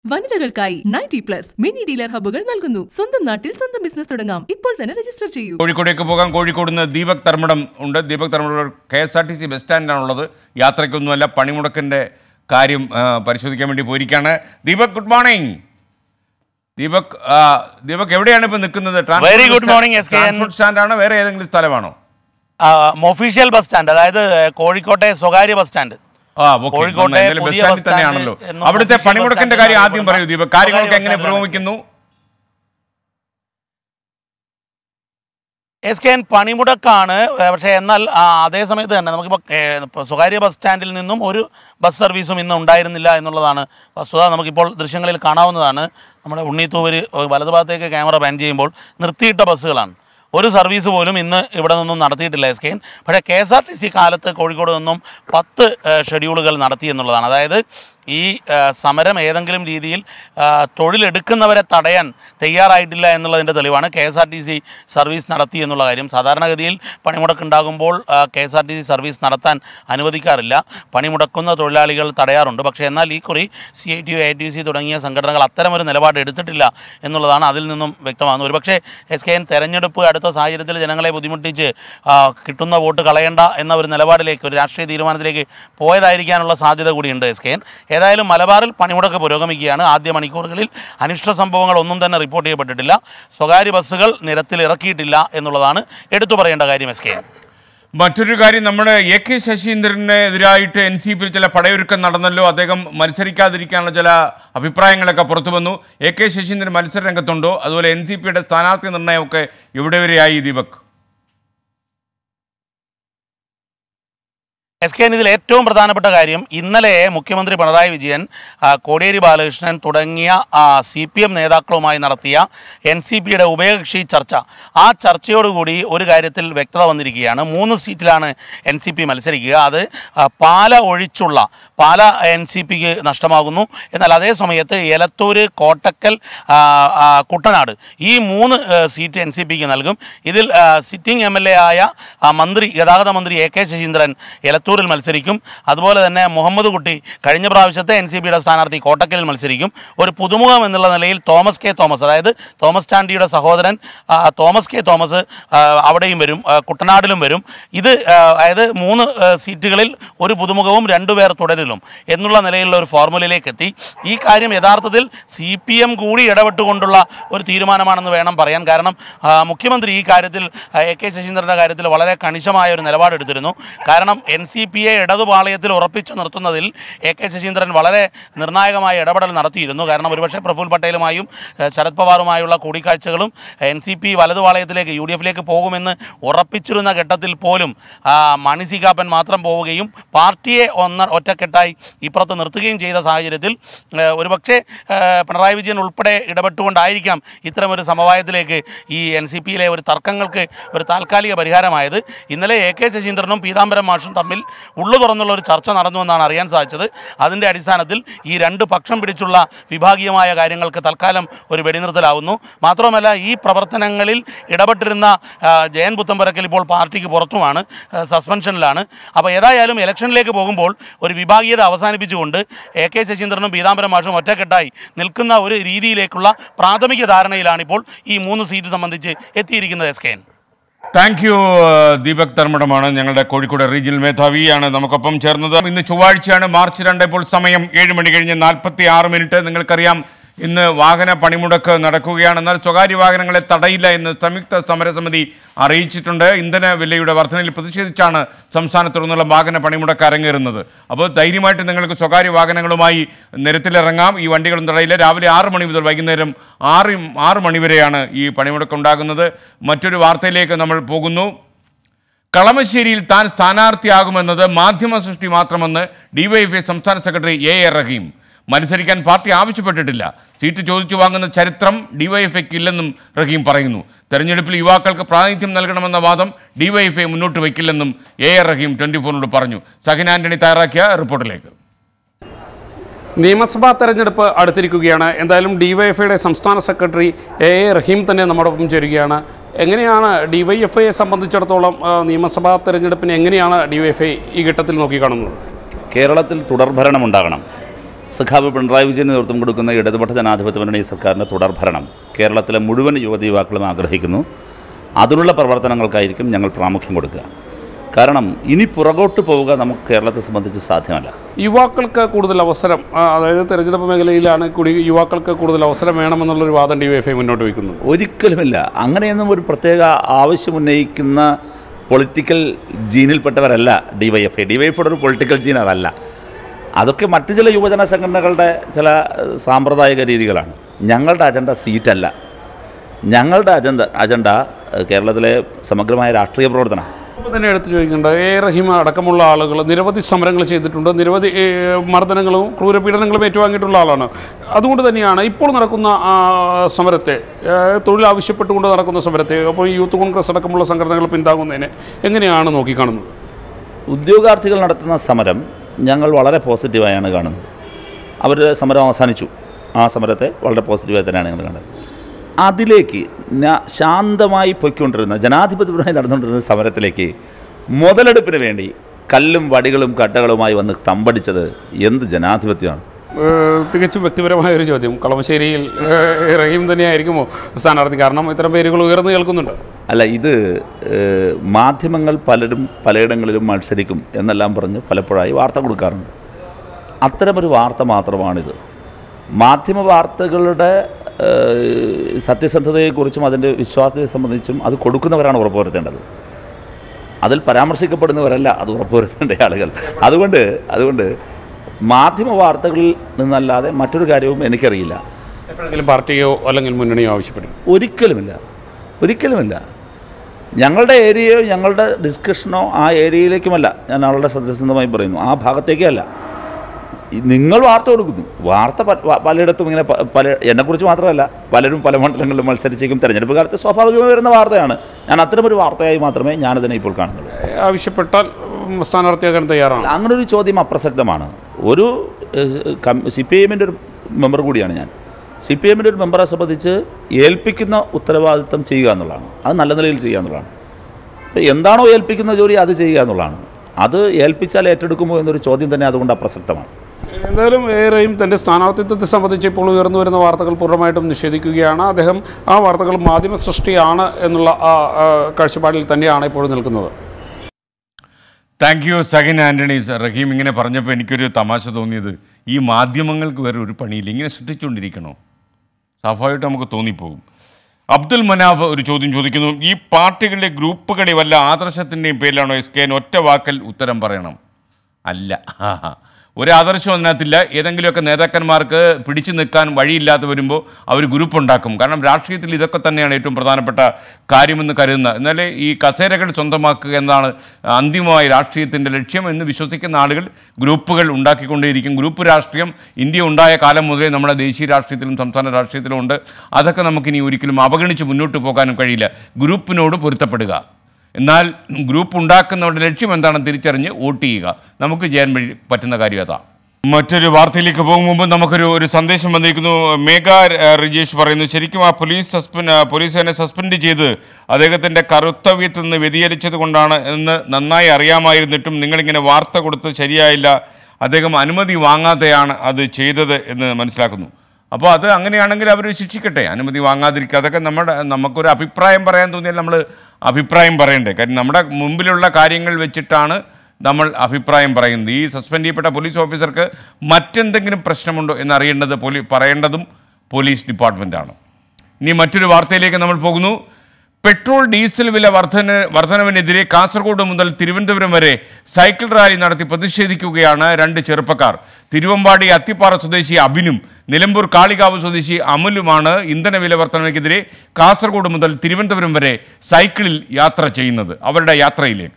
വനിതകൾക്കായി ninety plus mini dealer ഹബ്ബുകൾ നൽകുന്നു സ്വന്തം നാട്ടിൽ സ്വന്തം ബിസിനസ് തുടങ്ങാം ഇപ്പോൾ തന്നെ രജിസ്റ്റർ ചെയ്യൂ കോഴിക്കോടേക്ക് പോകാൻ കോഴിക്കോട് നിന്ന് ദീപക് തർമ്മടം ഉണ്ട് Deepak Dharmadam K S R T C bus സ്റ്റാൻഡിലാണുള്ളത് യാത്രയ്ക്കൊന്നുമല്ല പണിമുടക്കിൻ്റെ കാര്യം ആ, പരിശോധിക്കാൻ വേണ്ടി പോയിരിക്കുകയാണ് ദീപക് ഗുഡ് മോർണിംഗ് ദീപക് ആ, ദീപക് എവിടെയാണ് ഇപ്പോൾ നിൽക്കുന്നത് Very good morning, SKN. Transport സ്റ്റാൻഡാണോ വേറെ ഏതെങ്കിലും സ്ഥലമാണോ ഒഫീഷ്യൽ ബസ് സ്റ്റാൻഡ് അതായത് ഏഹ്, കോഴിക്കോട്ടെ സ്വകാര്യ ബസ് സ്റ്റാൻഡ് ആ ഓക്കെ കോഴിക്കോട്ടെ എന്തായാലും ബസ് പുതിയ സ്റ്റാൻഡിൽ ബസ് തന്നെയാണല്ലോ സ്റ്റാൻഡ് എന്നും അവിടുത്തെ official പണിമുടക്കിന്റെ ബസ് കാര്യം സ്റ്റാൻഡ് ആദ്യം പറയൂ ദീപക് കാര്യങ്ങളൊക്കെ എങ്ങനെ സ്വകാര്യ ബസ് പുരോഗമിക്കുന്നു എസ് കെ എൻ പണിമുടക്കാണ് ഏഹ്, പക്ഷേ എന്നാൽ ആ, അതേ സമയത്ത് തന്നെ നമുക്കിപ്പോൾ ഏഹ്, ഇപ്പോൾ സ്വകാര്യ ബസ് സ്റ്റാൻഡിൽ നിന്നും ഒരു ബസ് സർവീസും ഇന്ന് ഉണ്ടായിരുന്നില്ല എന്നുള്ളതാണ് വസ്തുത നമുക്കിപ്പോൾ ദൃശ്യങ്ങളിൽ കാണാവുന്നതാണ് നമ്മുടെ ഉണ്ണീത്തൂവര് വലതുഭാഗത്തേക്ക് ക്യാമറ പാൻ ചെയ്യുമ്പോൾ നിർത്തിയിട്ട ബസ്സുകളാണ് ഒരു സർവീസ് പോലും ഇന്ന് ഇവിടെ നിന്നും നടത്തിയിട്ടില്ല എസ് കെ എൻ പക്ഷേ K S R T C കാലത്ത് കോഴിക്കോട് നിന്നും പത്ത് ഏഹ്, ഷെഡ്യൂളുകൾ നടത്തി എന്നുള്ളതാണ് അതായത് ഈ ആ, സമരം ഏതെങ്കിലും രീതിയിൽ ആ, തൊഴിലെടുക്കുന്നവരെ തടയാൻ തയ്യാറായിട്ടില്ല എന്നുള്ളതിൻ്റെ തെളിവാണ് K S R T C service നടത്തി എന്നുള്ള കാര്യം സാധാരണഗതിയിൽ പണിമുടക്കുണ്ടാകുമ്പോൾ K S R T C service നടത്താൻ അനുവദിക്കാറില്ല പണിമുടക്കുന്ന തൊഴിലാളികൾ തടയാറുണ്ട് പക്ഷേ എന്നാൽ ഈ കുറി C I T U I T C തുടങ്ങിയ സംഘടനകൾ അത്തരമൊരു നിലപാട് എടുത്തിട്ടില്ല എന്നുള്ളതാണ് അതിൽ നിന്നും വ്യക്തമാകുന്നത് ഒരുപക്ഷേ എസ് കെ എൻ തെരഞ്ഞെടുപ്പ് അടുത്ത സാഹചര്യത്തിൽ ജനങ്ങളെ ബുദ്ധിമുട്ടിച്ച് ആ, കിട്ടുന്ന വോട്ട് കളയണ്ട എന്ന ഒരു നിലപാടിലേക്ക് ഒരു രാഷ്ട്രീയ തീരുമാനത്തിലേക്ക് പോയതായിരിക്കാനുള്ള സാധ്യത കൂടിയുണ്ട് എസ് കെ എൻ ഏതായാലും മലബാറിൽ പണിമുടക്ക് പുരോഗമിക്കുകയാണ് ആദ്യ മണിക്കൂറുകളിൽ അനിഷ്ട സംഭവങ്ങൾ ഒന്നും തന്നെ റിപ്പോർട്ട് ചെയ്യപ്പെട്ടിട്ടില്ല സ്വകാര്യ ബസ്സുകൾ നിരത്തിൽ ഇറക്കിയിട്ടില്ല എന്നുള്ളതാണ് എടുത്തു പറയേണ്ട കാര്യം എസ് കെ എൻ മറ്റൊരു കാര്യം നമ്മുടെ എ കെ ശശീന്ദ്രനെതിരായിട്ട് എൻ സി പിയിൽ ചില പടയൊരുക്കം നടന്നല്ലോ അദ്ദേഹം മത്സരിക്കാതിരിക്കാനുള്ള ചില അഭിപ്രായങ്ങളൊക്കെ പുറത്തു വന്നു എ കെ ശശീന്ദ്രൻ മത്സര രംഗത്തുണ്ടോ അതുപോലെ എൻ സി പിയുടെ സ്ഥാനാർത്ഥി നിർണയമൊക്കെ എവിടെ വരെയായി ദീപക് എസ് കെ ഇതിൽ ഏറ്റവും പ്രധാനപ്പെട്ട കാര്യം ഇന്നലെ മുഖ്യമന്ത്രി പിണറായി വിജയൻ ആ, കോടിയേരി ബാലകൃഷ്ണൻ തുടങ്ങിയ സി പി എം നേതാക്കളുമായി നടത്തിയ എൻ സി പിയുടെ ഉഭയകക്ഷി ചർച്ച ആ ചർച്ചയോടുകൂടി ഒരു കാര്യത്തിൽ വ്യക്തത വന്നിരിക്കുകയാണ് മൂന്ന് സീറ്റിലാണ് എൻ സി പി മത്സരിക്കുക അത് ആ, പാല ഒഴിച്ചുള്ള പാല എൻ സി പിക്ക് നഷ്ടമാകുന്നു എന്നാൽ അതേ സമയത്ത് എലത്തൂര് കോട്ടക്കൽ ആ, ആ, കുട്ടനാട് ഈ മൂന്ന് ആ, സീറ്റ് എൻ സി പിക്ക് നൽകും ഇതിൽ ആ, സിറ്റിംഗ് എം എൽ എ ആയ ആ, മന്ത്രി ഗതാഗത മന്ത്രി എ കെ ശശീന്ദ്രൻ എലത്തൂരിൽ മത്സരിക്കും അതുപോലെ തന്നെ മുഹമ്മദ് കുട്ടി കഴിഞ്ഞ പ്രാവശ്യത്തെ എൻ സി പിയുടെ സ്ഥാനാർത്ഥി കോട്ടക്കലിൽ മത്സരിക്കും ഒരു പുതുമുഖം എന്നുള്ള നിലയിൽ തോമസ് കെ തോമസ് അതായത് തോമസ് ചാണ്ടിയുടെ സഹോദരൻ ആ, തോമസ് കെ തോമസ് ആ, അവിടെയും വരും ആ, കുട്ടനാടിലും വരും ഇത് ആ, അതായത് മൂന്ന് ആ, സീറ്റുകളിൽ ഒരു പുതുമുഖവും രണ്ടുപേർ തുടരിലും എന്നുള്ള നിലയിലുള്ള ഒരു ഫോർമുലയിലേക്ക് എത്തി ഈ കാര്യം യഥാർത്ഥത്തിൽ സി പി എം കൂടി ഇടപെട്ടുകൊണ്ടുള്ള ഒരു തീരുമാനമാണെന്ന് വേണം പറയാൻ കാരണം ആ, മുഖ്യമന്ത്രി ഈ കാര്യത്തിൽ ആ, എ കെ ശശീന്ദ്രൻ്റെ കാര്യത്തിൽ വളരെ കണിശമായ ഒരു നിലപാടെടുത്തിരുന്നു കാരണം എൻ സി പിയെ ഇടതുപാളയത്തിൽ ഉറപ്പിച്ചു നിർത്തുന്നതിൽ എ കെ ശശീന്ദ്രൻ വളരെ നിർണായകമായ ഇടപെടൽ നടത്തിയിരുന്നു കാരണം ഒരുപക്ഷെ പ്രഫുൽ പട്ടേലുമായും ഏഹ്, ശരത് പവാറുമായുള്ള കൂടിക്കാഴ്ചകളും എൻ സി പി വലതുപാളയത്തിലേക്ക് യു ഡി എഫിലേക്ക് പോകുമെന്ന് ഉറപ്പിച്ചിരുന്ന ഘട്ടത്തിൽ പോലും ആ, മാണി സി കാപ്പൻ മാത്രം പോവുകയും പാർട്ടിയെ ഒന്ന ഒറ്റക്കെട്ടായി ഇപ്പുറത്ത് നിർത്തുകയും ചെയ്ത സാഹചര്യത്തിൽ ഏഹ്, ഒരുപക്ഷെ ഏഹ്, പിണറായി വിജയൻ ഉൾപ്പെടെ ഇടപെട്ടുകൊണ്ടായിരിക്കാം ഇത്തരമൊരു സമവായത്തിലേക്ക് ഈ എൻ സി പിയിലെ ഒരു തർക്കങ്ങൾക്ക് ഒരു താൽക്കാലിക പരിഹാരമായത് ഇന്നലെ എ കെ ശശീന്ദ്രനും പീതാംബരം മാഷും തമ്മിൽ ഉള്ളു തുറന്നുള്ള ഒരു ചർച്ച നടന്നുവെന്നാണ് അറിയാൻ സാധിച്ചത് അതിൻ്റെ അടിസ്ഥാനത്തിൽ ഈ രണ്ട് പക്ഷം പിടിച്ചുള്ള വിഭാഗീയമായ കാര്യങ്ങൾക്ക് തൽക്കാലം ഒരു വെടിനിർത്തലാവുന്നു മാത്രമല്ല ഈ പ്രവർത്തനങ്ങളിൽ ഇടപെട്ടിരുന്ന ആ, ജയൻ പുത്തമ്പരക്കൽ ഇപ്പോൾ പാർട്ടിക്ക് പുറത്തുമാണ് ആ, സസ്പെൻഷനിലാണ് അപ്പോൾ ഏതായാലും ഇലക്ഷനിലേക്ക് പോകുമ്പോൾ ഒരു വിഭാഗീയത അവസാനിപ്പിച്ചുകൊണ്ട് എ കെ ശശീന്ദ്രനും പീതാംബരം മാഷും ഒറ്റക്കെട്ടായി നിൽക്കുന്ന ഒരു രീതിയിലേക്കുള്ള പ്രാഥമിക ധാരണയിലാണ് ഇപ്പോൾ ഈ മൂന്ന് സീറ്റ് സംബന്ധിച്ച് എത്തിയിരിക്കുന്നത് S K N thank you Deepak ധർമ്മടമാണ് ഞങ്ങളുടെ കോഴിക്കോട് റീജിയണൽ മേധാവിയാണ് നമുക്കൊപ്പം ചേർന്നത് ഇന്ന് ചൊവ്വാഴ്ചയാണ് മാർച്ച് രണ്ട് ഇപ്പോൾ സമയം ഏഴ് മണി കഴിഞ്ഞ് നാൽപ്പത്തി ആറ് മിനിറ്റ് നിങ്ങൾക്കറിയാം ഇന്ന് വാഹന പണിമുടക്ക് നടക്കുകയാണ് എന്നാൽ സ്വകാര്യ വാഹനങ്ങളെ തടയില്ല എന്ന് സംയുക്ത സമരസമിതി അറിയിച്ചിട്ടുണ്ട് ഇന്ധന വിലയുടെ വർധനയിൽ പ്രതിഷേധിച്ചാണ് സംസ്ഥാനത്തു നിന്നുള്ള വാഹന പണിമുടക്ക് അരങ്ങേറുന്നത് അപ്പോൾ ധൈര്യമായിട്ട് നിങ്ങൾക്ക് സ്വകാര്യ വാഹനങ്ങളുമായി നിരത്തിലിറങ്ങാം ഈ വണ്ടികളും തടയില്ല രാവിലെ ആറ് മണി മുതൽ വൈകുന്നേരം ആറ് ആറ് മണി വരെയാണ് ഈ പണിമുടക്ക് ഉണ്ടാകുന്നത് മറ്റൊരു വാർത്തയിലേക്ക് നമ്മൾ പോകുന്നു കളമശ്ശേരിയിൽ താൻ സ്ഥാനാർത്ഥിയാകുമെന്നത് മാധ്യമ സൃഷ്ടി മാത്രമെന്ന് ഡിവൈഎഫ്ഐ സംസ്ഥാന സെക്രട്ടറി എ എ റഹീം മത്സരിക്കാൻ പാർട്ടി ആവശ്യപ്പെട്ടിട്ടില്ല സീറ്റ് ചോദിച്ചു വാങ്ങുന്ന ചരിത്രം ഡിവൈഎഫ്ഐക്ക് ഇല്ലെന്നും റഹീം പറയുന്നു തെരഞ്ഞെടുപ്പിൽ യുവാക്കൾക്ക് പ്രാതിനിധ്യം നൽകണമെന്ന വാദം ഡിവൈഎഫ്ഐ മുന്നോട്ട് വയ്ക്കില്ലെന്നും എ എ റഹീം ട്വൻറ്റി ഫോറിനോട് പറഞ്ഞു സഹിൻ ആന്റണി തയ്യാറാക്കിയ റിപ്പോർട്ടിലേക്ക് നിയമസഭാ തെരഞ്ഞെടുപ്പ് അടുത്തിരിക്കുകയാണ് എന്തായാലും ഡിവൈഎഫ്ഐയുടെ സംസ്ഥാന സെക്രട്ടറി എ എ റഹീം തന്നെ നമ്മോടൊപ്പം ചേരുകയാണ് എങ്ങനെയാണ് ഡിവൈഎഫ്ഐയെ സംബന്ധിച്ചിടത്തോളം ആ, നിയമസഭാ തെരഞ്ഞെടുപ്പിനെ എങ്ങനെയാണ് ഡിവൈഎഫ്ഐ ഈ ഘട്ടത്തിൽ നോക്കിക്കാണുന്നത് കേരളത്തിൽ തുടർഭരണമുണ്ടാകണം സഖാവ് പിണറായി വിജയന് നേതൃത്വം കൊടുക്കുന്ന ഇടതുപക്ഷ ജനാധിപത്യ മുന്നണി സർക്കാരിൻ്റെ തുടർഭരണം കേരളത്തിലെ മുഴുവൻ യുവതി യുവാക്കളും ആഗ്രഹിക്കുന്നു അതിനുള്ള പ്രവർത്തനങ്ങൾക്കായിരിക്കും ഞങ്ങൾ പ്രാമുഖ്യം കൊടുക്കുക കാരണം ഇനി പുറകോട്ട് പോവുക നമുക്ക് കേരളത്തെ സംബന്ധിച്ച് സാധ്യമല്ല യുവാക്കൾക്ക് കൂടുതൽ അവസരം ആ, അതായത് തെരഞ്ഞെടുപ്പ് മേഖലയിലാണ് കൂടി യുവാക്കൾക്ക് കൂടുതൽ അവസരം വേണമെന്നുള്ളൊരു വാദം ഡി വൈ എഫ് ഐ മുന്നോട്ട് വയ്ക്കുന്നു ഒരിക്കലുമില്ല അങ്ങനെയൊന്നും ഒരു പ്രത്യേക ആവശ്യം ഉന്നയിക്കുന്ന പൊളിറ്റിക്കൽ ജീനിൽപ്പെട്ടവരല്ല D Y F I D Y F I political gene അതല്ല അതൊക്കെ മറ്റ് ചില യുവജന സംഘടനകളുടെ ചില ഏഹ്, സാമ്പ്രദായിക രീതികളാണ് ഞങ്ങളുടെ അജണ്ട സീറ്റല്ല ഞങ്ങളുടെ അജണ്ട അജണ്ട ഏഹ്, കേരളത്തിലെ സമഗ്രമായ രാഷ്ട്രീയ പ്രവർത്തനം ഇപ്പോൾ തന്നെ എടുത്തു ചോദിക്കേണ്ട എ റഹീമ അടക്കമുള്ള ആളുകൾ നിരവധി സമരങ്ങൾ ചെയ്തിട്ടുണ്ട് നിരവധി ഏ, മർദ്ദനങ്ങളും ക്രൂരപീഡനങ്ങളും ഏറ്റുവാങ്ങിയിട്ടുള്ള ആളാണ് അതുകൊണ്ട് തന്നെയാണ് ഇപ്പോൾ നടക്കുന്ന ആ, സമരത്തെ ഏ, തൊഴിൽ ആവശ്യപ്പെട്ടുകൊണ്ട് നടക്കുന്ന സമരത്തെ അപ്പോൾ ഈ യൂത്ത് കോൺഗ്രസ് അടക്കമുള്ള സംഘടനകൾ പിന്താങ്ങുന്നതിനെ എങ്ങനെയാണ് നോക്കിക്കാണുന്നത് ഉദ്യോഗാർത്ഥികൾ നടത്തുന്ന സമരം ഞങ്ങൾ വളരെ പോസിറ്റീവായാണ് കാണുന്നത് അവരുടെ സമരം അവസാനിച്ചു ആ സമരത്തെ വളരെ പോസിറ്റീവായി തന്നെയാണ് ഞങ്ങൾ കാണുന്നത് അതിലേക്ക് ന- ശാന്തമായി പൊയ്ക്കൊണ്ടിരുന്ന ജനാധിപത്യപരമായി നടന്നുകൊണ്ടിരുന്ന സമരത്തിലേക്ക് മുതലെടുപ്പിന് വേണ്ടി കല്ലും വടികളും കട്ടകളുമായി വന്ന് തമ്പടിച്ചത് എന്ത് ജനാധിപത്യമാണ് ഏ, തികച്ചും വ്യക്തിപരമായ ഒരു ചോദ്യം കളമശ്ശേരിയിൽ ഏ, റഹീം തന്നെയായിരിക്കുമോ സ്ഥാനാർത്ഥി കാരണം ഇത്തരം പേരുകൾ ഉയർന്നു കേൾക്കുന്നുണ്ട് അല്ല ഇത് ഏഹ്, മാധ്യമങ്ങൾ പലരും പലയിടങ്ങളിലും മത്സരിക്കും എന്നെല്ലാം പറഞ്ഞ് പലപ്പോഴായി വാർത്ത കൊടുക്കാറുണ്ട് അത്തരമൊരു വാർത്ത മാത്രമാണിത് മാധ്യമ വാർത്തകളുടെ ഏഹ്, സത്യസന്ധതയെക്കുറിച്ചും അതിൻ്റെ വിശ്വാസ്യതയെ സംബന്ധിച്ചും അത് കൊടുക്കുന്നവരാണ് ഉറപ്പുവരുത്തേണ്ടത് അതിൽ പരാമർശിക്കപ്പെടുന്നവരല്ല അത് ഉറപ്പുവരുത്തേണ്ട ആളുകൾ അതുകൊണ്ട് അതുകൊണ്ട് മാധ്യമ വാർത്തകളിൽ നിന്നല്ലാതെ മറ്റൊരു കാര്യവും എനിക്കറിയില്ല എപ്പോഴെങ്കിലും പാർട്ടിയോ അല്ലെങ്കിൽ മുന്നണിയോ ആവശ്യപ്പെടും ഒരിക്കലുമില്ല ഒരിക്കലുമില്ല ഞങ്ങളുടെ ഏരിയയോ ഞങ്ങളുടെ ഡിസ്കഷനോ ആ ഏരിയയിലേക്കുമല്ല ഞാൻ വളരെ സത്യസന്ധമായി പറയുന്നു ആ ഭാഗത്തേക്കേ അല്ല ഈ നിങ്ങൾ വാർത്ത കൊടുക്കുന്നു വാർത്ത പ- പ- പലയിടത്തും ഇങ്ങനെ പ- പല എന്നെക്കുറിച്ച് മാത്രമല്ല പലരും പല മണ്ഡലങ്ങളിലും മത്സരിച്ചേക്കും തെരഞ്ഞെടുപ്പ് കാലത്ത് സ്വാഭാവികമായി വരുന്ന വാർത്തയാണ് ഞാൻ അത്തരമൊരു വാർത്തയായി മാത്രമേ ഞാനതിനെ ഇപ്പോൾ കാണുന്നുള്ളൂ ആവശ്യപ്പെട്ടാൽ ഉം, സ്ഥാനാർത്ഥിയാകാൻ തയ്യാറാണ് അങ്ങനെ ഒരു ചോദ്യം അപ്രസക്തമാണ് ഒരു സി പി എമ്മിൻ്റെ ഒരു മെമ്പർ കൂടിയാണ് ഞാൻ സി പി എമ്മിൻ്റെ ഒരു മെമ്പറെ സംബന്ധിച്ച് ഏൽപ്പിക്കുന്ന ഉത്തരവാദിത്തം ചെയ്യുക എന്നുള്ളതാണ് അത് നല്ല നിലയിൽ ചെയ്യുക എന്നുള്ളതാണ് അപ്പോൾ എന്താണോ ഏൽപ്പിക്കുന്ന ജോലി അത് ചെയ്യുക എന്നുള്ളതാണ് അത് ഏൽപ്പിച്ചാൽ ഏറ്റെടുക്കുമോ എന്നൊരു ചോദ്യം തന്നെ അതുകൊണ്ട് അപ്രസക്തമാണ് എന്തായാലും ഏറെയും തൻ്റെ സ്ഥാനാർത്ഥിത്വത്തെ സംബന്ധിച്ച് ഇപ്പോൾ ഉയർന്നു വരുന്ന വാർത്തകൾ പൂർണ്ണമായിട്ടും നിഷേധിക്കുകയാണ് അദ്ദേഹം ആ വാർത്തകൾ മാധ്യമ സൃഷ്ടിയാണ് എന്നുള്ള ആ ആ, കാഴ്ചപ്പാടിൽ തന്നെയാണ് ഇപ്പോൾ നിൽക്കുന്നത് thank you Sahin Antony Rahim ഇങ്ങനെ പറഞ്ഞപ്പോൾ എനിക്കൊരു തമാശ തോന്നിയത് ഈ മാധ്യമങ്ങൾക്ക് വേറെ ഒരു പണിയില്ല ഇങ്ങനെ സൃഷ്ടിച്ചുകൊണ്ടിരിക്കണോ സ്വാഭാവികമായിട്ട് നമുക്ക് തോന്നിപ്പോകും അബ്ദുൽ മനാഫ് ഒരു ചോദ്യം ചോദിക്കുന്നു ഈ പാർട്ടികളിലെ ഗ്രൂപ്പുകളെ വല്ല ആദർശത്തിൻ്റെയും പേരിലാണോ എസ് കെ ഒറ്റ വാക്കൽ ഉത്തരം പറയണം അല്ല ഒരു ആദർശം അതിനകത്തില്ല ഏതെങ്കിലുമൊക്കെ നേതാക്കന്മാർക്ക് പിടിച്ചു നിൽക്കാൻ വഴിയില്ലാതെ വരുമ്പോൾ അവർ ഗ്രൂപ്പ് ഉണ്ടാക്കും കാരണം രാഷ്ട്രീയത്തിൽ ഇതൊക്കെ തന്നെയാണ് ഏറ്റവും പ്രധാനപ്പെട്ട കാര്യമെന്ന് കരുതുന്നത് എന്നാലേ ഈ കസേരകൾ സ്വന്തമാക്കുക എന്നതാണ് അന്തിമമായി രാഷ്ട്രീയത്തിൻ്റെ ലക്ഷ്യം എന്ന് വിശ്വസിക്കുന്ന ആളുകൾ ഗ്രൂപ്പുകൾ ഉണ്ടാക്കിക്കൊണ്ടേയിരിക്കും ഗ്രൂപ്പ് രാഷ്ട്രീയം ഇന്ത്യ ഉണ്ടായ കാലം മുതലേ നമ്മുടെ ദേശീയ രാഷ്ട്രീയത്തിലും സംസ്ഥാന രാഷ്ട്രീയത്തിലും ഉണ്ട് അതൊക്കെ നമുക്കിനി ഒരിക്കലും അവഗണിച്ച് മുന്നോട്ട് പോകാനും കഴിയില്ല ഗ്രൂപ്പിനോട് പൊരുത്തപ്പെടുക എന്നാൽ ഗ്രൂപ്പ് ഉണ്ടാക്കുന്നവരുടെ ലക്ഷ്യം എന്താണെന്ന് തിരിച്ചറിഞ്ഞ് വോട്ട് ചെയ്യുക നമുക്ക് ചെയ്യാൻ വഴി പറ്റുന്ന കാര്യം അതാ മറ്റൊരു വാർത്തയിലേക്ക് പോകും മുമ്പ് നമുക്കൊരു ഒരു സന്ദേശം വന്നിരിക്കുന്നു മേഘ ഏഹ്, റിജേഷ് പറയുന്നു ശരിക്കും ആ പോലീസ് സസ്പെൻഡ് പോലീസ് തന്നെ സസ്പെൻഡ് ചെയ്ത് അദ്ദേഹത്തിൻ്റെ കർത്തവ്യത്തിൽ നിന്ന് വ്യതിചലിച്ചത് കൊണ്ടാണ് എന്ന് നന്നായി അറിയാമായിരുന്നിട്ടും നിങ്ങളിങ്ങനെ വാർത്ത കൊടുത്ത് ശരിയായില്ല അദ്ദേഹം അനുമതി വാങ്ങാതെയാണ് അത് ചെയ്തത് എന്ന് മനസ്സിലാക്കുന്നു അപ്പോൾ അത് അങ്ങനെയാണെങ്കിൽ അവർ ശിക്ഷിക്കട്ടെ അനുമതി വാങ്ങാതിരിക്കുക അതൊക്കെ നമ്മുടെ നമുക്കൊരു അഭിപ്രായം പറയാൻ തോന്നിയാൽ നമ്മൾ അഭിപ്രായം പറയണ്ടേ കാര്യം നമ്മുടെ മുമ്പിലുള്ള കാര്യങ്ങൾ വെച്ചിട്ടാണ് നമ്മൾ അഭിപ്രായം പറയുന്നത് ഈ സസ്പെൻഡ് ചെയ്യപ്പെട്ട പോലീസ് ഓഫീസർക്ക് മറ്റെന്തെങ്കിലും പ്രശ്നമുണ്ടോ എന്നറിയേണ്ടത് പോലീ പറയേണ്ടതും പോലീസ് ഡിപ്പാർട്ട്മെൻറ്റാണ് ഇനി മറ്റൊരു വാർത്തയിലേക്ക് നമ്മൾ പോകുന്നു പെട്രോൾ ഡീസൽ വില വർധന വർധനവിനെതിരെ കാസർഗോഡ് മുതൽ തിരുവനന്തപുരം വരെ സൈക്കിൾ റാലി നടത്തി പ്രതിഷേധിക്കുകയാണ് രണ്ട് ചെറുപ്പക്കാർ തിരുവമ്പാടി അത്തിപ്പാറ സ്വദേശി അബിനും നിലമ്പൂർ കാളികാവ് സ്വദേശി അമലുമാണ് ഇന്ധന വില വർധനയ്ക്കെതിരെ കാസർഗോഡ് മുതൽ തിരുവനന്തപുരം വരെ സൈക്കിളിൽ യാത്ര ചെയ്യുന്നത് അവരുടെ യാത്രയിലേക്ക്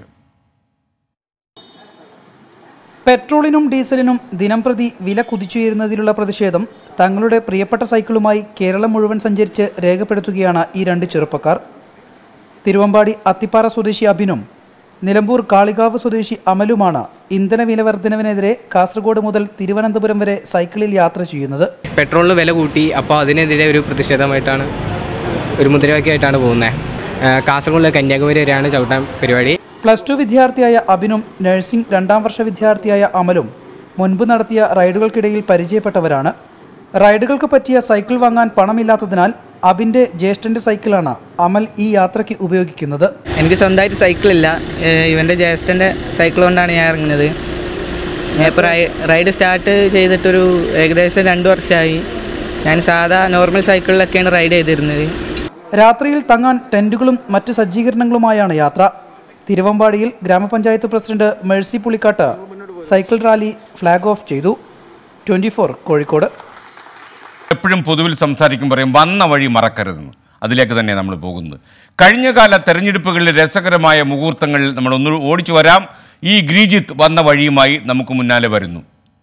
പെട്രോളിനും ഡീസലിനും ദിനംപ്രതി വില കുതിച്ചുയരുന്നതിലുള്ള പ്രതിഷേധം തങ്ങളുടെ പ്രിയപ്പെട്ട സൈക്കിളുമായി കേരളം മുഴുവൻ സഞ്ചരിച്ച് രേഖപ്പെടുത്തുകയാണ് ഈ രണ്ട് ചെറുപ്പക്കാർ തിരുവമ്പാടി അത്തിപ്പാറ സ്വദേശി അഭിനും നിലമ്പൂർ കാളികാവ് സ്വദേശി അമലുമാണ് ഇന്ധന വില വർധനവിനെതിരെ കാസർഗോഡ് മുതൽ തിരുവനന്തപുരം വരെ സൈക്കിളിൽ യാത്ര ചെയ്യുന്നത് പെട്രോളിന് വില കൂട്ടി അപ്പോൾ അതിനെതിരെ ഒരു പ്രതിഷേധമായിട്ടാണ് ഒരു മുദ്രാവാക്യമായിട്ടാണ് പോകുന്നത് കാസർഗോഡ് കന്യാകുമാരി വരെയാണ് ചവിട്ടാൻ പരിപാടി പ്ലസ് ടു വിദ്യാർത്ഥിയായ അഭിനും നഴ്സിംഗ് രണ്ടാം വർഷ വിദ്യാർത്ഥിയായ അമലും മുൻപ് നടത്തിയ റൈഡുകൾക്കിടയിൽ പരിചയപ്പെട്ടവരാണ് റൈഡുകൾക്ക് പറ്റിയ സൈക്കിൾ വാങ്ങാൻ പണമില്ലാത്തതിനാൽ അബിന്റെ ജ്യേഷ്ഠന്റെ സൈക്കിളാണ് അമൽ ഈ യാത്രയ്ക്ക് ഉപയോഗിക്കുന്നത് എനിക്ക് സ്വന്തമായിട്ട് സൈക്കിളില്ല ഏഹ് ഇവൻ്റെ ജ്യേഷ്ഠൻ്റെ സൈക്കിൾ കൊണ്ടാണ് ഞാൻ ഇറങ്ങുന്നത് ഞാൻ ഇപ്പോൾ റൈ റൈഡ് സ്റ്റാർട്ട് ചെയ്തിട്ടൊരു ഏകദേശം രണ്ട് വർഷമായി ഞാൻ സാധാ നോർമൽ സൈക്കിളിലൊക്കെയാണ് റൈഡ് ചെയ്തിരുന്നത് രാത്രിയിൽ തങ്ങാൻ ടെന്റുകളും മറ്റ് സജ്ജീകരണങ്ങളുമായാണ് യാത്ര തിരുവമ്പാടിയിൽ ഗ്രാമപഞ്ചായത്ത് president Mercy Pulikkattu cycle rally flag off ചെയ്തു ട്വന്റി കോഴിക്കോട് എപ്പോഴും പൊതുവിൽ സംസാരിക്കും പറയും വന്ന വഴി മറക്കരുതെന്ന് അതിലേക്ക് തന്നെ നമ്മൾ പോകുന്നത് കഴിഞ്ഞകാല തെരഞ്ഞെടുപ്പുകളിലെ രസകരമായ മുഹൂർത്തങ്ങൾ നമ്മൾ ഒന്ന് ഓടിച്ചു വരാം ഈ ഗ്രീജിത്ത് വന്ന വഴിയുമായി നമുക്ക് മുന്നാലെ വരുന്നു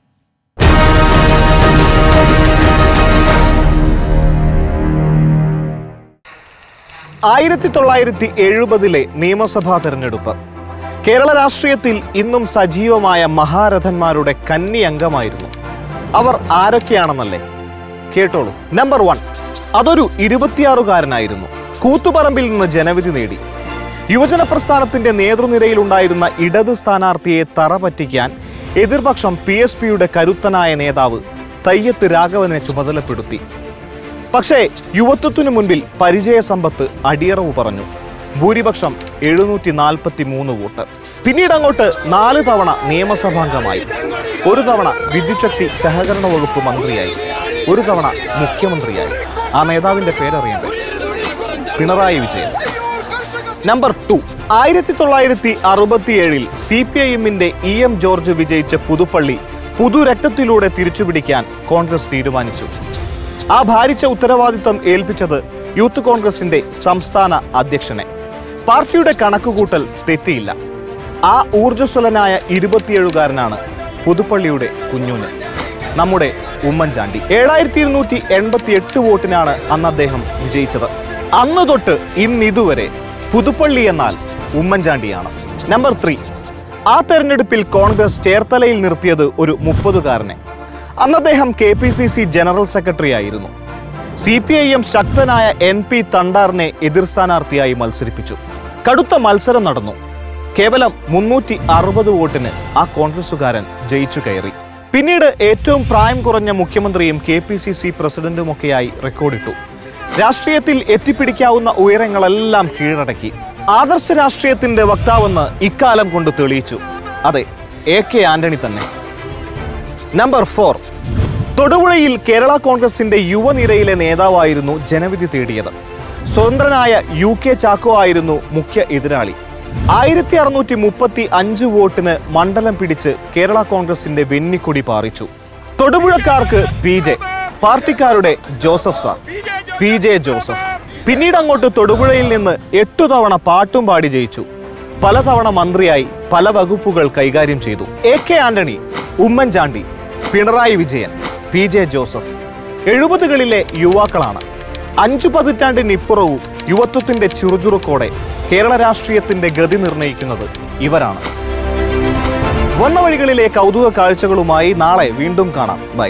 ആയിരത്തി തൊള്ളായിരത്തി എഴുപതിലെ നിയമസഭാ തെരഞ്ഞെടുപ്പ് കേരള രാഷ്ട്രീയത്തിൽ ഇന്നും സജീവമായ മഹാരഥന്മാരുടെ കന്നി അംഗമായിരുന്നു അവർ ആരൊക്കെയാണെന്നല്ലേ കേട്ടോളൂ നമ്പർ വൺ അതൊരു ഇരുപത്തിയാറുകാരനായിരുന്നു കൂത്തുപറമ്പിൽ നിന്ന് ജനവിധി നേടി യുവജന പ്രസ്ഥാനത്തിന്റെ നേതൃനിരയിലുണ്ടായിരുന്ന ഇടത് സ്ഥാനാർത്ഥിയെ തറ പറ്റിക്കാൻ എതിർപക്ഷം പി എസ് പിയുടെ കരുത്തനായ നേതാവ് തയ്യത്ത് രാഘവനെ ചുമതലപ്പെടുത്തി പക്ഷേ യുവത്വത്തിനു മുൻപിൽ പരിചയസമ്പത്ത് അടിയറവ് പറഞ്ഞു ഭൂരിപക്ഷം എഴുന്നൂറ്റി നാൽപ്പത്തി മൂന്ന് വോട്ട് പിന്നീട് അങ്ങോട്ട് നാല് തവണ നിയമസഭാംഗമായി ഒരു തവണ വിദ്യുച്ഛക്തി സഹകരണ വകുപ്പ് മന്ത്രിയായി ഒരു തവണ മുഖ്യമന്ത്രിയായി ആ നേതാവിന്റെ പേരറിയണ്ടേ പിണറായി വിജയൻ നമ്പർ ടു ആയിരത്തി തൊള്ളായിരത്തി അറുപത്തിയേഴിൽ സി പി ഐ എമ്മിന്റെ ഇ എം ജോർജ് വിജയിച്ച പുതുപ്പള്ളി പുതുരക്തത്തിലൂടെ തിരിച്ചുപിടിക്കാൻ കോൺഗ്രസ് തീരുമാനിച്ചു ആ ഭാരിച്ച ഉത്തരവാദിത്തം ഏൽപ്പിച്ചത് യൂത്ത് കോൺഗ്രസിന്റെ സംസ്ഥാന അധ്യക്ഷനെ പാർട്ടിയുടെ കണക്കുകൂട്ടൽ തെറ്റിയില്ല ആ ഊർജ്ജസ്വലനായ ഇരുപത്തിയേഴുകാരനാണ് പുതുപ്പള്ളിയുടെ കുഞ്ഞുന് നമ്മുടെ ഉമ്മൻചാണ്ടി ഏഴായിരത്തി ഇരുന്നൂറ്റി എൺപത്തി എട്ട് വോട്ടിനാണ് അന്ന് അദ്ദേഹം വിജയിച്ചത് അന്ന് തൊട്ട് ഇന്നിതുവരെ പുതുപ്പള്ളി എന്നാൽ ഉമ്മൻചാണ്ടിയാണ് നമ്പർ ത്രീ ആ തെരഞ്ഞെടുപ്പിൽ കോൺഗ്രസ് ചേർത്തലയിൽ നിർത്തിയത് ഒരു മുപ്പതുകാരനെ അന്ന് അദ്ദേഹം K P C C general secretary ആയിരുന്നു സി പി ഐ എം ശക്തനായ എൻ പി തണ്ടാറിനെ എതിർ സ്ഥാനാർത്ഥിയായി മത്സരിപ്പിച്ചു കടുത്ത മത്സരം നടന്നു കേവലം മുന്നൂറ്റി അറുപത് വോട്ടിന് ആ കോൺഗ്രസുകാരൻ ജയിച്ചു കയറി പിന്നീട് ഏറ്റവും പ്രായം കുറഞ്ഞ മുഖ്യമന്ത്രിയും കെ പി സി സി പ്രസിഡന്റുമൊക്കെയായി റെക്കോർഡിട്ടു രാഷ്ട്രീയത്തിൽ എത്തിപ്പിടിക്കാവുന്ന ഉയരങ്ങളെല്ലാം കീഴടക്കി ആദർശ രാഷ്ട്രീയത്തിന്റെ വക്താവെന്ന് ഇക്കാലം കൊണ്ട് തെളിയിച്ചു അതെ എ കെ ആന്റണി തന്നെ നമ്പർ ഫോർ തൊടുപുഴയിൽ കേരള കോൺഗ്രസിന്റെ യുവനിരയിലെ നേതാവായിരുന്നു ജനവിധി തേടിയത് സ്വതന്ത്രനായ യു കെ ചാക്കോ ആയിരുന്നു മുഖ്യ എതിരാളി ആയിരത്തി അറുന്നൂറ്റി മുപ്പത്തി അഞ്ച് വോട്ടിന് മണ്ഡലം പിടിച്ച് കേരള കോൺഗ്രസിന്റെ വെന്നിക്കൊടി പാറിച്ചു തൊടുപുഴക്കാർക്ക് പി ജെ പാർട്ടിക്കാരുടെ Joseph sir P J Joseph പിന്നീട് അങ്ങോട്ട് തൊടുപുഴയിൽ നിന്ന് എട്ടു തവണ പാട്ടും പാടി ജയിച്ചു പലതവണ മന്ത്രിയായി പല വകുപ്പുകൾ കൈകാര്യം ചെയ്തു A K Antony Oommen Chandy Pinarayi Vijayan P J Joseph എഴുപതുകളിലെ യുവാക്കളാണ് അഞ്ചു പതിറ്റാണ്ടിനിപ്പുറവും യുവത്വത്തിന്റെ ചുറുചുറുക്കോടെ കേരള രാഷ്ട്രീയത്തിന്റെ ഗതി നിർണ്ണയിക്കുന്നത് ഇവരാണ് വന്ന വഴികളിലെ കൗതുക കാഴ്ചകളുമായി നാളെ വീണ്ടും കാണാം ബൈ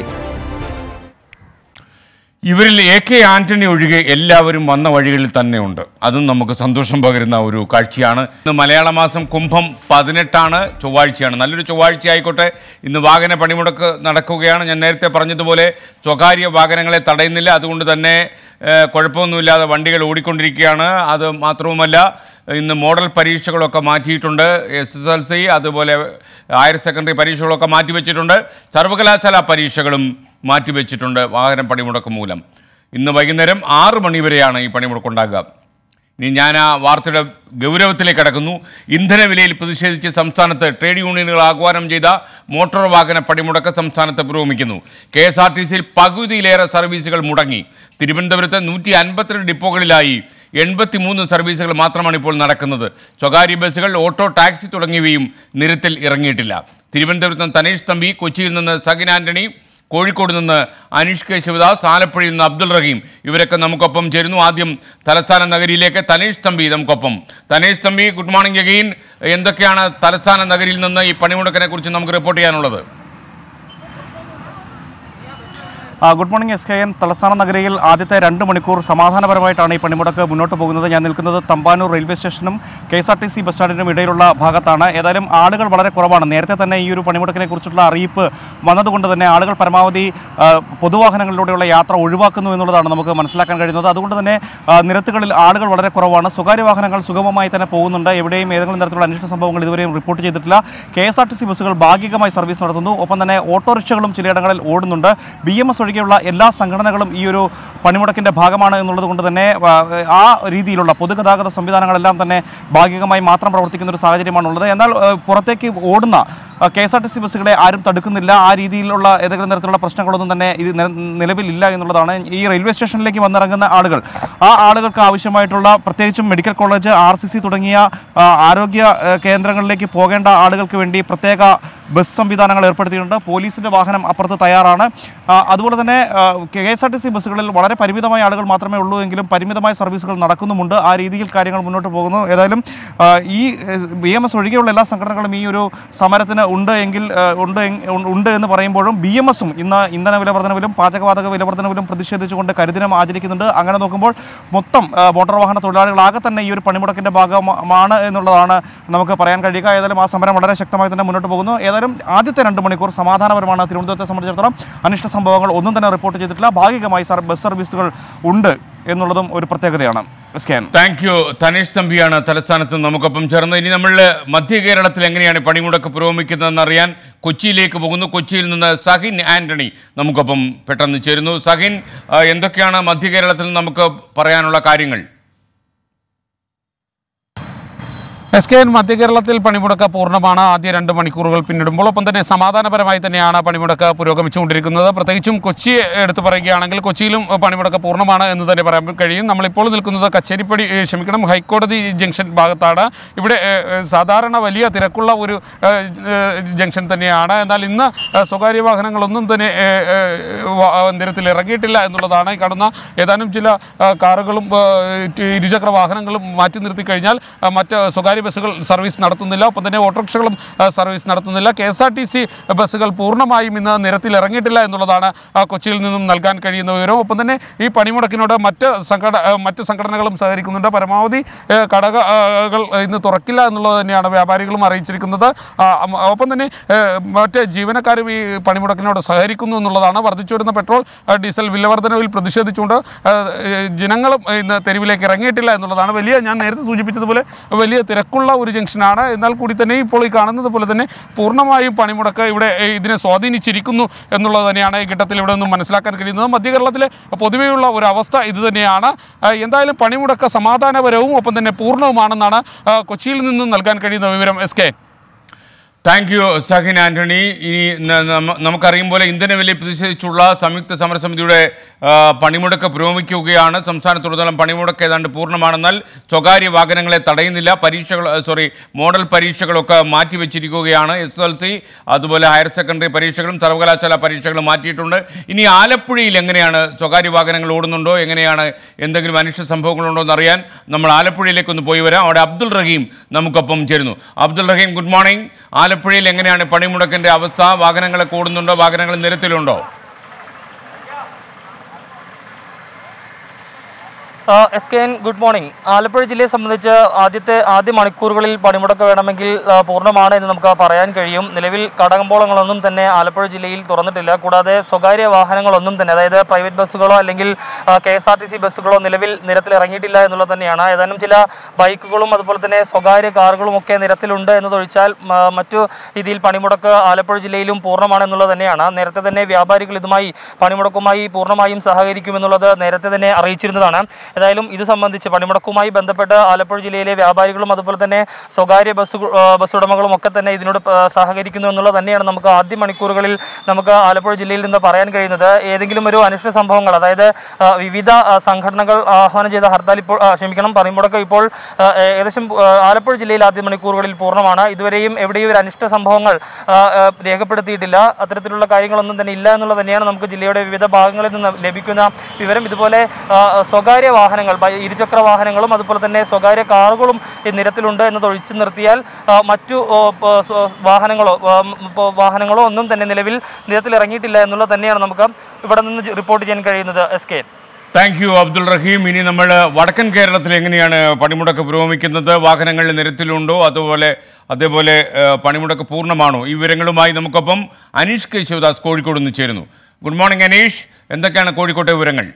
ഇവരിൽ എ കെ ആന്റണി ഒഴികെ എല്ലാവരും വന്ന വഴികളിൽ തന്നെയുണ്ട് അതും നമുക്ക് സന്തോഷം പകരുന്ന ഒരു കാഴ്ചയാണ് ഇന്ന് മലയാള മാസം കുംഭം പതിനെട്ടാണ് ചൊവ്വാഴ്ചയാണ് നല്ലൊരു ചൊവ്വാഴ്ച ആയിക്കോട്ടെ ഇന്ന് വാഹന പണിമുടക്ക് നടക്കുകയാണ് ഞാൻ നേരത്തെ പറഞ്ഞതുപോലെ സ്വകാര്യ വാഹനങ്ങളെ തടയുന്നില്ല അതുകൊണ്ട് തന്നെ ഏഹ്, കുഴപ്പമൊന്നുമില്ലാതെ വണ്ടികൾ ഓടിക്കൊണ്ടിരിക്കുകയാണ് അത് മാത്രവുമല്ല ഇന്ന് മോഡൽ പരീക്ഷകളൊക്കെ മാറ്റിയിട്ടുണ്ട് എസ് എസ് എൽ സി അതുപോലെ ഹയർ സെക്കൻഡറി പരീക്ഷകളൊക്കെ മാറ്റിവെച്ചിട്ടുണ്ട് സർവകലാശാല പരീക്ഷകളും മാറ്റിവെച്ചിട്ടുണ്ട് വാഹന പണിമുടക്ക് മൂലം ഇന്ന് വൈകുന്നേരം ആറ് മണി വരെയാണ് ഈ പണിമുടക്കുണ്ടാകുക ഇനി ഞാൻ ആ വാർത്തയുടെ ഗൗരവത്തിലേക്ക് കടക്കുന്നു ഇന്ധനവിലയിൽ പ്രതിഷേധിച്ച് സംസ്ഥാനത്ത് ട്രേഡ് യൂണിയനുകൾ ആഹ്വാനം ചെയ്ത മോട്ടോർ വാഹന പണിമുടക്ക് സംസ്ഥാനത്ത് പുരോഗമിക്കുന്നു കെ എസ് ആർ ടി സിയിൽ പകുതിയിലേറെ സർവീസുകൾ മുടങ്ങി തിരുവനന്തപുരത്ത് നൂറ്റി അൻപത്തിരണ്ട് ഡിപ്പോകളിലായി എൺപത്തി മൂന്ന് സർവീസുകൾ മാത്രമാണ് ഇപ്പോൾ നടക്കുന്നത് സ്വകാര്യ ബസ്സുകൾ ഓട്ടോ ടാക്സി തുടങ്ങിയവയും നിരത്തിൽ ഇറങ്ങിയിട്ടില്ല തിരുവനന്തപുരത്ത് നിന്ന് തനേഷ് തമ്പി കൊച്ചിയിൽ നിന്ന് സകിൻ ആന്റണി കോഴിക്കോട് നിന്ന് അനീഷ് കെ ശിവദാസ് ആലപ്പുഴയിൽ നിന്ന് അബ്ദുൾ റഹീം ഇവരൊക്കെ നമുക്കൊപ്പം ചേരുന്നു ആദ്യം തലസ്ഥാന നഗരിയിലേക്ക് തനേഷ് തമ്പി നമുക്കൊപ്പം Thanesh Thampi good morning again എന്തൊക്കെയാണ് തലസ്ഥാന നഗരിയിൽ നിന്ന് ഈ പണിമുടക്കിനെ കുറിച്ച് നമുക്ക് റിപ്പോർട്ട് ചെയ്യാനുള്ളത് ആ, good morning S K N തലസ്ഥാന നഗരിയിൽ ആദ്യത്തെ രണ്ട് മണിക്കൂർ സമാധാനപരമായിട്ടാണ് ഈ പണിമുടക്ക് മുന്നോട്ട് പോകുന്നത് ഞാൻ നിൽക്കുന്നത് തമ്പാനൂർ റെയിൽവേ സ്റ്റേഷനും K S R T C bus സ്റ്റാൻഡിനും ഇടയിലുള്ള ഭാഗത്താണ് ഏതായാലും ആളുകൾ വളരെ കുറവാണ് നേരത്തെ തന്നെ ഈ ഒരു പണിമുടക്കിനെ കുറിച്ചുള്ള അറിയിപ്പ് വന്നതുകൊണ്ട് തന്നെ ആളുകൾ പരമാവധി ആ, പൊതുവാഹനങ്ങളിലൂടെയുള്ള യാത്ര ഒഴിവാക്കുന്നു എന്നുള്ളതാണ് നമുക്ക് മനസ്സിലാക്കാൻ കഴിയുന്നത് അതുകൊണ്ട് തന്നെ ആ, നിരത്തുകളിൽ ആളുകൾ വളരെ കുറവാണ് സ്വകാര്യ വാഹനങ്ങൾ സുഗമമായി തന്നെ പോകുന്നുണ്ട് എവിടെയും ഏതെങ്കിലും തരത്തിലുള്ള അന്വേഷണ സംഭവങ്ങൾ ഇതുവരെയും റിപ്പോർട്ട് ചെയ്തിട്ടില്ല K S R T C ബസ്സുകൾ ഭാഗികമായി സർവീസ് നടത്തുന്നു ഒപ്പം തന്നെ ഓട്ടോറിക്ഷകളും ചിലയിടങ്ങളിൽ ഓടുന്നുണ്ട് ബി എം എസ് ഒഴികെയുള്ള എല്ലാ സംഘടനകളും ഈ ഒരു പണിമുടക്കിന്റെ ഭാഗമാണ് എന്നുള്ളത് കൊണ്ട് തന്നെ ആ, ആ രീതിയിലുള്ള പൊതുഗതാഗത സംവിധാനങ്ങളെല്ലാം തന്നെ ഭാഗികമായി മാത്രം പ്രവർത്തിക്കുന്ന ഒരു സാഹചര്യമാണുള്ളത് എന്നാൽ ആ, പുറത്തേക്ക് ഓടുന്ന K S R T C ബസ്സുകളെ ആരും തടുക്കുന്നില്ല ആ രീതിയിലുള്ള ഏതെങ്കിലും തരത്തിലുള്ള പ്രശ്നങ്ങളൊന്നും തന്നെ ഇത് നി- നിലവിലില്ല എന്നുള്ളതാണ് ഈ റെയിൽവേ സ്റ്റേഷനിലേക്ക് വന്നിറങ്ങുന്ന ആളുകൾ ആ ആളുകൾക്ക് ആവശ്യമായിട്ടുള്ള പ്രത്യേകിച്ചും medical college R C C തുടങ്ങിയ ആ, ആരോഗ്യ ആ, കേന്ദ്രങ്ങളിലേക്ക് പോകേണ്ട ആളുകൾക്ക് വേണ്ടി പ്രത്യേക ബസ് സംവിധാനങ്ങൾ ഏർപ്പെടുത്തിയിട്ടുണ്ട് പോലീസിന്റെ വാഹനം അപ്പുറത്ത് തയ്യാറാണ് ആ, അതുപോലെ തന്നെ K S R T C ബസ്സുകളിൽ വളരെ പരിമിതമായ ആളുകൾ മാത്രമേ ഉള്ളൂ എങ്കിലും പരിമിതമായ സർവീസുകൾ നടക്കുന്നുമുണ്ട് ആ രീതിയിൽ കാര്യങ്ങൾ മുന്നോട്ട് പോകുന്നു ഏതായാലും ആ, ഈ ബി എം എസ് ഒഴികെയുള്ള എല്ലാ സംഘടനകളും ഈ ഒരു സമരത്തിന് ഉണ്ട് എങ്കിൽ ആ, ഉണ്ട് എങ്- ഉണ്ട് എന്ന് പറയുമ്പോഴും ബി എം എസും ഇന്ന് ഇന്ധന വില വർധനവിലും പാചകവാതക വില വർധനവിലും പ്രതിഷേധിച്ചുകൊണ്ട് കരിദിനം ആചരിക്കുന്നുണ്ട് അങ്ങനെ നോക്കുമ്പോൾ മൊത്തം ആ, മോട്ടോർ വാഹന തൊഴിലാളികളാകെ തന്നെ ഈ ഒരു പണിമുടക്കിന്റെ ഭാഗമാണ് എന്നുള്ളതാണ് നമുക്ക് പറയാൻ കഴിയുക ഏതായാലും ആ സമരം വളരെ ശക്തമായി തന്നെ മുന്നോട്ട് പോകുന്നു ഏതായാലും ആദ്യത്തെ രണ്ട് മണിക്കൂർ സമാധാനപരമാണ് തിരുവനന്തപുരത്തെ സംബന്ധിച്ചിടത്തോളം അനിഷ്ട സംഭവങ്ങൾ ഒന്നും തന്നെ റിപ്പോർട്ട് ചെയ്തിട്ടില്ല ഭാഗികമായി സർ- ബസ് സർവീസുകൾ ഉണ്ട് എന്നുള്ളതും ഒരു പ്രത്യേകതയാണ് സ്കാൻ താങ്ക് യു തനീഷ് തമ്പിയാണ് തലസ്ഥാനത്ത് നമുക്കൊപ്പം ചേർന്നത് ഇനി നമ്മൾ മധ്യ കേരളത്തിൽ എങ്ങനെയാണ് പണിമുടക്ക് പുരോഗമിക്കുന്നതെന്ന് അറിയാൻ കൊച്ചിയിലേക്ക് പോകുന്നു കൊച്ചിയിൽ നിന്ന് സഹിൻ ആന്റണി നമുക്കൊപ്പം പെട്ടെന്ന് ചേരുന്നു സഹിൻ ആ, എന്തൊക്കെയാണ് മധ്യ കേരളത്തിൽ നമുക്ക് പറയാനുള്ള കാര്യങ്ങൾ എസ് കെ എൻ മധ്യ കേരളത്തിൽ പണിമുടക്ക് പൂർണ്ണമാണ് ആദ്യ രണ്ട് മണിക്കൂറുകൾ പിന്നിടുമ്പോൾ ഒപ്പം തന്നെ സമാധാനപരമായി തന്നെയാണ് പണിമുടക്ക് പുരോഗമിച്ചുകൊണ്ടിരിക്കുന്നത് പ്രത്യേകിച്ചും കൊച്ചി എടുത്തു പറയുകയാണെങ്കിൽ കൊച്ചിയിലും പണിമുടക്ക് പൂർണ്ണമാണ് എന്ന് തന്നെ പറയാൻ കഴിയും നമ്മളിപ്പോൾ നിൽക്കുന്നത് കച്ചേരിപ്പടി ഏ, ക്ഷമിക്കണം ഹൈക്കോടതി ജംഗ്ഷൻ ഭാഗത്താണ് ഇവിടെ ഏ, ഏ, സാധാരണ വലിയ തിരക്കുള്ള ഒരു ഏ, ഏ, ജംഗ്ഷൻ തന്നെയാണ് എന്നാൽ ഇന്ന് ഏ, സ്വകാര്യ വാഹനങ്ങളൊന്നും തന്നെ ഏ, ഏ, വ- നിരത്തിൽ ഇറങ്ങിയിട്ടില്ല എന്നുള്ളതാണ് ഈ കാണുന്ന ഏതാനും ചില ആ, കാറുകളും ആ, ഇരുചക്ര വാഹനങ്ങളും മാറ്റി നിർത്തി കഴിഞ്ഞാൽ ആ, മറ്റ് സ്വകാര്യ ബസ്സുകൾ സർവീസ് നടത്തുന്നില്ല ഒപ്പം തന്നെ ഓട്ടോറിക്ഷകളും ആ, സർവീസ് നടത്തുന്നില്ല K S R T C ബസ്സുകൾ പൂർണ്ണമായും ഇന്ന് നിരത്തിൽ ഇറങ്ങിയിട്ടില്ല എന്നുള്ളതാണ് ആ, കൊച്ചിയിൽ നിന്നും നൽകാൻ കഴിയുന്ന വിവരം ഒപ്പം തന്നെ ഈ പണിമുടക്കിനോട് മറ്റ് സംഘട ആ, മറ്റ് സംഘടനകളും സഹകരിക്കുന്നുണ്ട് പരമാവധി ഏ, കടകൾ ഇന്ന് തുറക്കില്ല എന്നുള്ളത് തന്നെയാണ് വ്യാപാരികളും അറിയിച്ചിരിക്കുന്നത് ആ, അം- ഒപ്പം തന്നെ ഏ, മറ്റ് ജീവനക്കാരും ഈ പണിമുടക്കിനോട് സഹകരിക്കുന്നു എന്നുള്ളതാണ് വർദ്ധിച്ചു വരുന്ന പെട്രോൾ ആ, ഡീസൽ വിലവർധനവിൽ പ്രതിഷേധിച്ചുകൊണ്ട് ആ, ഏ, ജനങ്ങളും ഇന്ന് തെരുവിലേക്ക് ഇറങ്ങിയിട്ടില്ല എന്നുള്ളതാണ് വലിയ ഞാൻ നേരത്തെ സൂചിപ്പിച്ചതുപോലെ വലിയ തിരക്കുള്ള ഒരു ജംഗ്ഷനാണ് എന്നാൽ കൂടി തന്നെ ഇപ്പോൾ ഈ കാണുന്നത് പോലെ തന്നെ പൂർണ്ണമായും പണിമുടക്ക് ഇവിടെ ഏ, ഇതിനെ സ്വാധീനിച്ചിരിക്കുന്നു എന്നുള്ളത് തന്നെയാണ് ഈ ഘട്ടത്തിൽ ഇവിടെ നിന്നും മനസ്സിലാക്കാൻ കഴിയുന്നത് മധ്യ കേരളത്തിലെ പൊതുവെയുള്ള ഒരു അവസ്ഥ ഇത് തന്നെയാണ് ആ, എന്തായാലും പണിമുടക്ക് സമാധാനപരവും ഒപ്പം തന്നെ പൂർണ്ണവുമാണെന്നാണ് ആ, കൊച്ചിയിൽ നിന്നും നൽകാൻ കഴിയുന്ന വിവരം S K thank you Sahin Antony ഇനി ന- നമ്മ- നമുക്കറിയും പോലെ ഇന്ധനവില പ്രതിഷേധിച്ചുള്ള സംയുക്ത സമരസമിതിയുടെ ആ, പണിമുടക്ക് പുരോഗമിക്കുകയാണ് സംസ്ഥാനത്തുടനീളം പണിമുടക്ക് ഏതാണ്ട് പൂർണ്ണമാണെന്നാൽ സ്വകാര്യ വാഹനങ്ങളെ തടയുന്നില്ല പരീക്ഷകൾ സോറി മോഡൽ പരീക്ഷകളൊക്കെ മാറ്റിവെച്ചിരിക്കുകയാണ് എസ് എൽ സി അതുപോലെ ഹയർ സെക്കൻഡറി പരീക്ഷകളും സർവകലാശാല പരീക്ഷകളും മാറ്റിയിട്ടുണ്ട് ഇനി ആലപ്പുഴയിൽ എങ്ങനെയാണ് സ്വകാര്യ വാഹനങ്ങൾ ഓടുന്നുണ്ടോ എങ്ങനെയാണ് എന്തെങ്കിലും അനിഷ്ട സംഭവങ്ങളുണ്ടോ എന്നറിയാൻ നമ്മൾ ആലപ്പുഴയിലേക്ക് ഒന്ന് പോയി വരാം അവിടെ അബ്ദുൾ റഹീം നമുക്കൊപ്പം ചേരുന്നു അബ്ദുൾ റഹീം ഗുഡ് മോർണിംഗ് ആലപ്പുഴയിൽ എങ്ങനെയാണ് പണിമുടക്കിന്റെ അവസ്ഥ വാഹനങ്ങളൊക്കെ ഓടുന്നുണ്ടോ വാഹനങ്ങൾ നിരത്തിലുണ്ടോ S K N good morning Alappuzha ജില്ലയെ സംബന്ധിച്ച് ആദ്യത്തെ ആദ്യ മണിക്കൂറുകളിൽ പണിമുടക്ക് വേണമെങ്കിൽ ആ, പൂർണ്ണമാണ് എന്ന് നമുക്ക് പറയാൻ കഴിയും നിലവിൽ കടകമ്പോളങ്ങളൊന്നും തന്നെ ആലപ്പുഴ ജില്ലയിൽ തുറന്നിട്ടില്ല കൂടാതെ സ്വകാര്യ വാഹനങ്ങളൊന്നും തന്നെ അതായത് പ്രൈവറ്റ് ബസ്സുകളോ അല്ലെങ്കിൽ K S R T C ബസ്സുകളോ നിലവിൽ നിരത്തിൽ ഇറങ്ങിയിട്ടില്ല എന്നുള്ളത് തന്നെയാണ് ഏതാനും ചില ബൈക്കുകളും അതുപോലെ തന്നെ സ്വകാര്യ കാറുകളും ഒക്കെ നിരത്തിലുണ്ട് എന്നതൊഴിച്ചാൽ മ- മറ്റു രീതിയിൽ പണിമുടക്ക് ആലപ്പുഴ ജില്ലയിലും പൂർണ്ണമാണ് എന്നുള്ളത് തന്നെയാണ് നേരത്തെ തന്നെ വ്യാപാരികൾ ഇതുമായി പണിമുടക്കുമായി പൂർണ്ണമായും സഹകരിക്കുമെന്നുള്ളത് നേരത്തെ തന്നെ അറിയിച്ചിരുന്നതാണ് ഏതായാലും ഇത് സംബന്ധിച്ച് പണിമുടക്കുമായി ബന്ധപ്പെട്ട് ആലപ്പുഴ ജില്ലയിലെ വ്യാപാരികളും അതുപോലെ തന്നെ സ്വകാര്യ ബസ് ഗു- ആ, ബസ് ഉടമകളും ഒക്കെ തന്നെ ഇതിനോട് പ- സഹകരിക്കുന്നു എന്നുള്ളത് തന്നെയാണ് നമുക്ക് ആദ്യ മണിക്കൂറുകളിൽ നമുക്ക് ആലപ്പുഴ ജില്ലയിൽ നിന്ന് പറയാൻ കഴിയുന്നത് ഏതെങ്കിലും ഒരു അനിഷ്ട സംഭവങ്ങൾ അതായത് ആ, വിവിധ ആ, സംഘടനകൾ ആഹ്വാനം ചെയ്ത ഹർത്താൽ ഇപ്പോൾ ആ, ക്ഷമിക്കണം പണിമുടക്ക് ഇപ്പോൾ ആ, ഏകദേശം ആ, ആലപ്പുഴ ജില്ലയിൽ ആദ്യ മണിക്കൂറുകളിൽ പൂർണ്ണമാണ് ഇതുവരെയും എവിടെയും ഒരു അനിഷ്ട സംഭവങ്ങൾ ആ, ആ, രേഖപ്പെടുത്തിയിട്ടില്ല അത്തരത്തിലുള്ള കാര്യങ്ങളൊന്നും തന്നെ ഇല്ല എന്നുള്ളത് തന്നെയാണ് നമുക്ക് ജില്ലയുടെ വിവിധ ഭാഗങ്ങളിൽ നിന്ന് ലഭിക്കുന്ന വിവരം ഇതുപോലെ ആ, സ്വകാര്യ വാഹനങ്ങൾ ബൈ- ഇരുചക്ര വാഹനങ്ങളും അതുപോലെ തന്നെ സ്വകാര്യ കാറുകളും ഈ നിരത്തിലുണ്ട് എന്നത് ഒഴിച്ചു നിർത്തിയാൽ ആ, മറ്റു ഓ, പ- സ്വ- വാഹനങ്ങളോ ആ, ഉം, ഇപ്പോ വാഹനങ്ങളോ ഒന്നും തന്നെ നിലവിൽ നിരത്തിൽ ഇറങ്ങിയിട്ടില്ല എന്നുള്ളത് തന്നെയാണ് നമുക്ക് ഇവിടെ നിന്ന് ജ- റിപ്പോർട്ട് ചെയ്യാൻ കഴിയുന്നത് S K thank you Abdul Rahim ഇനി നമ്മൾ വടക്കൻ കേരളത്തിൽ എങ്ങനെയാണ് പണിമുടക്ക് പുരോഗമിക്കുന്നത് വാഹനങ്ങൾ നിരത്തിലുണ്ടോ അതുപോലെ അതേപോലെ ഏഹ്, പണിമുടക്ക് പൂർണ്ണമാണോ ഈ വിവരങ്ങളുമായി നമുക്കൊപ്പം അനീഷ് കെ ശിവദാസ് കോഴിക്കോട് നിന്ന് ചേരുന്നു ഗുഡ് മോർണിംഗ് അനീഷ് എന്തൊക്കെയാണ് കോഴിക്കോട്ടെ വിവരങ്ങൾ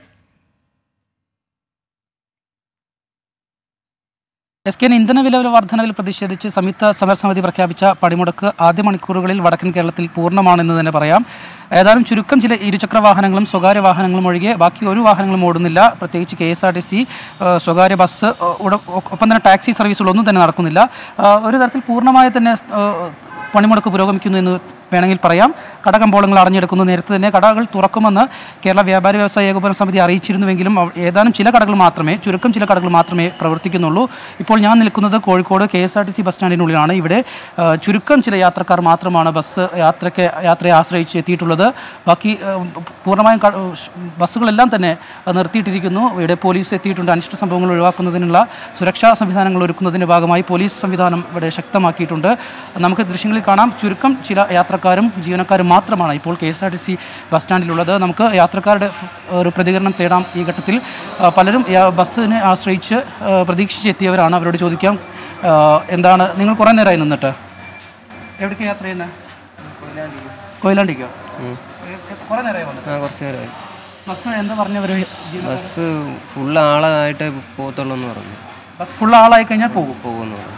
എസ് കെ ഇന്ധന വില വർധനവിൽ പ്രതിഷേധിച്ച് സംയുക്ത സമരസമിതി പ്രഖ്യാപിച്ച പണിമുടക്ക് ആദ്യ മണിക്കൂറുകളിൽ വടക്കൻ കേരളത്തിൽ പൂർണ്ണമാണെന്ന് തന്നെ പറയാം ഏതാനും ചുരുക്കം ചില ഇരുചക്ര വാഹനങ്ങളും സ്വകാര്യ വാഹനങ്ങളും ഒഴികെ ബാക്കി ഒരു വാഹനങ്ങളും ഓടുന്നില്ല പ്രത്യേകിച്ച് K S R T C സ്വകാര്യ ബസ് ഏഹ്, ഉട- ഒപ്പം തന്നെ ടാക്സി സർവീസുകളൊന്നും തന്നെ നടക്കുന്നില്ല ഏഹ്, ഒരു തരത്തിൽ പൂർണ്ണമായി തന്നെ ഏഹ്, പണിമുടക്ക് പുരോഗമിക്കുന്നു എന്ന് വേണമെങ്കിൽ പറയാം കടകമ്പോളങ്ങൾ അടഞ്ഞെടുക്കുന്നു നേരത്തെ തന്നെ കടകൾ തുറക്കുമെന്ന് കേരള വ്യാപാരി വ്യവസായ ഏകോപന സമിതി അറിയിച്ചിരുന്നുവെങ്കിലും അവ- ഏതാനും ചില കടകൾ മാത്രമേ ചുരുക്കം ചില കടകൾ മാത്രമേ പ്രവർത്തിക്കുന്നുള്ളൂ ഇപ്പോൾ ഞാൻ നിൽക്കുന്നത് Kozhikode K S R T C bus സ്റ്റാൻഡിനുള്ളിലാണ് ഇവിടെ ആ, ചുരുക്കം ചില യാത്രക്കാർ മാത്രമാണ് ബസ് യാത്രയ്ക്ക് യാത്രയെ ആശ്രയിച്ച് എത്തിയിട്ടുള്ളത് ബാക്കി ആ, പൂർണ്ണമായും ക- ഷ്- ബസ്സുകളെല്ലാം തന്നെ ആ, നിർത്തിയിട്ടിരിക്കുന്നു ഇവിടെ പോലീസ് എത്തിയിട്ടുണ്ട് അനിഷ്ട സംഭവങ്ങൾ ഒഴിവാക്കുന്നതിനുള്ള സുരക്ഷാ സംവിധാനങ്ങൾ ഒരുക്കുന്നതിൻ്റെ ഭാഗമായി പോലീസ് സംവിധാനം ഇവിടെ ശക്തമാക്കിയിട്ടുണ്ട് നമുക്ക് ദൃശ്യങ്ങളിൽ കാണാം ചുരുക്കം ചില യാത്രക്കാരും ജീവനക്കാരും മാത്രമാണ് ഇപ്പോൾ K S R T C bus സ്റ്റാൻഡിലുള്ളത് നമുക്ക് യാത്രക്കാരുടെ ഒരു പ്രതികരണം തേടാം ഈ ഘട്ടത്തിൽ ആ, പലരും യാ- ബസ്സിനെ ആശ്രയിച്ച് ആ, പ്രതീക്ഷിച്ചെത്തിയവരാണ് അവരോട് ചോദിക്കാം ആ, എന്താണ് നിങ്ങൾ കുറേ നേരമായി നിന്നിട്ട് എവിടേക്ക് യാത്ര ചെയ്യുന്നത് കൊയിലാണ്ടിക്കോ കുറേ നേരമായി വന്നിട്ട് ആ കുറച്ച് നേരമായി ബസ് എന്താ പറഞ്ഞവർ ബസ് ഫുള്ള് ആളായിട്ട് പോകത്തുള്ളൂ എന്ന് പറഞ്ഞു ബസ് ഫുൾ ആളായി കഴിഞ്ഞാൽ പോകും പോകുന്നു പറഞ്ഞു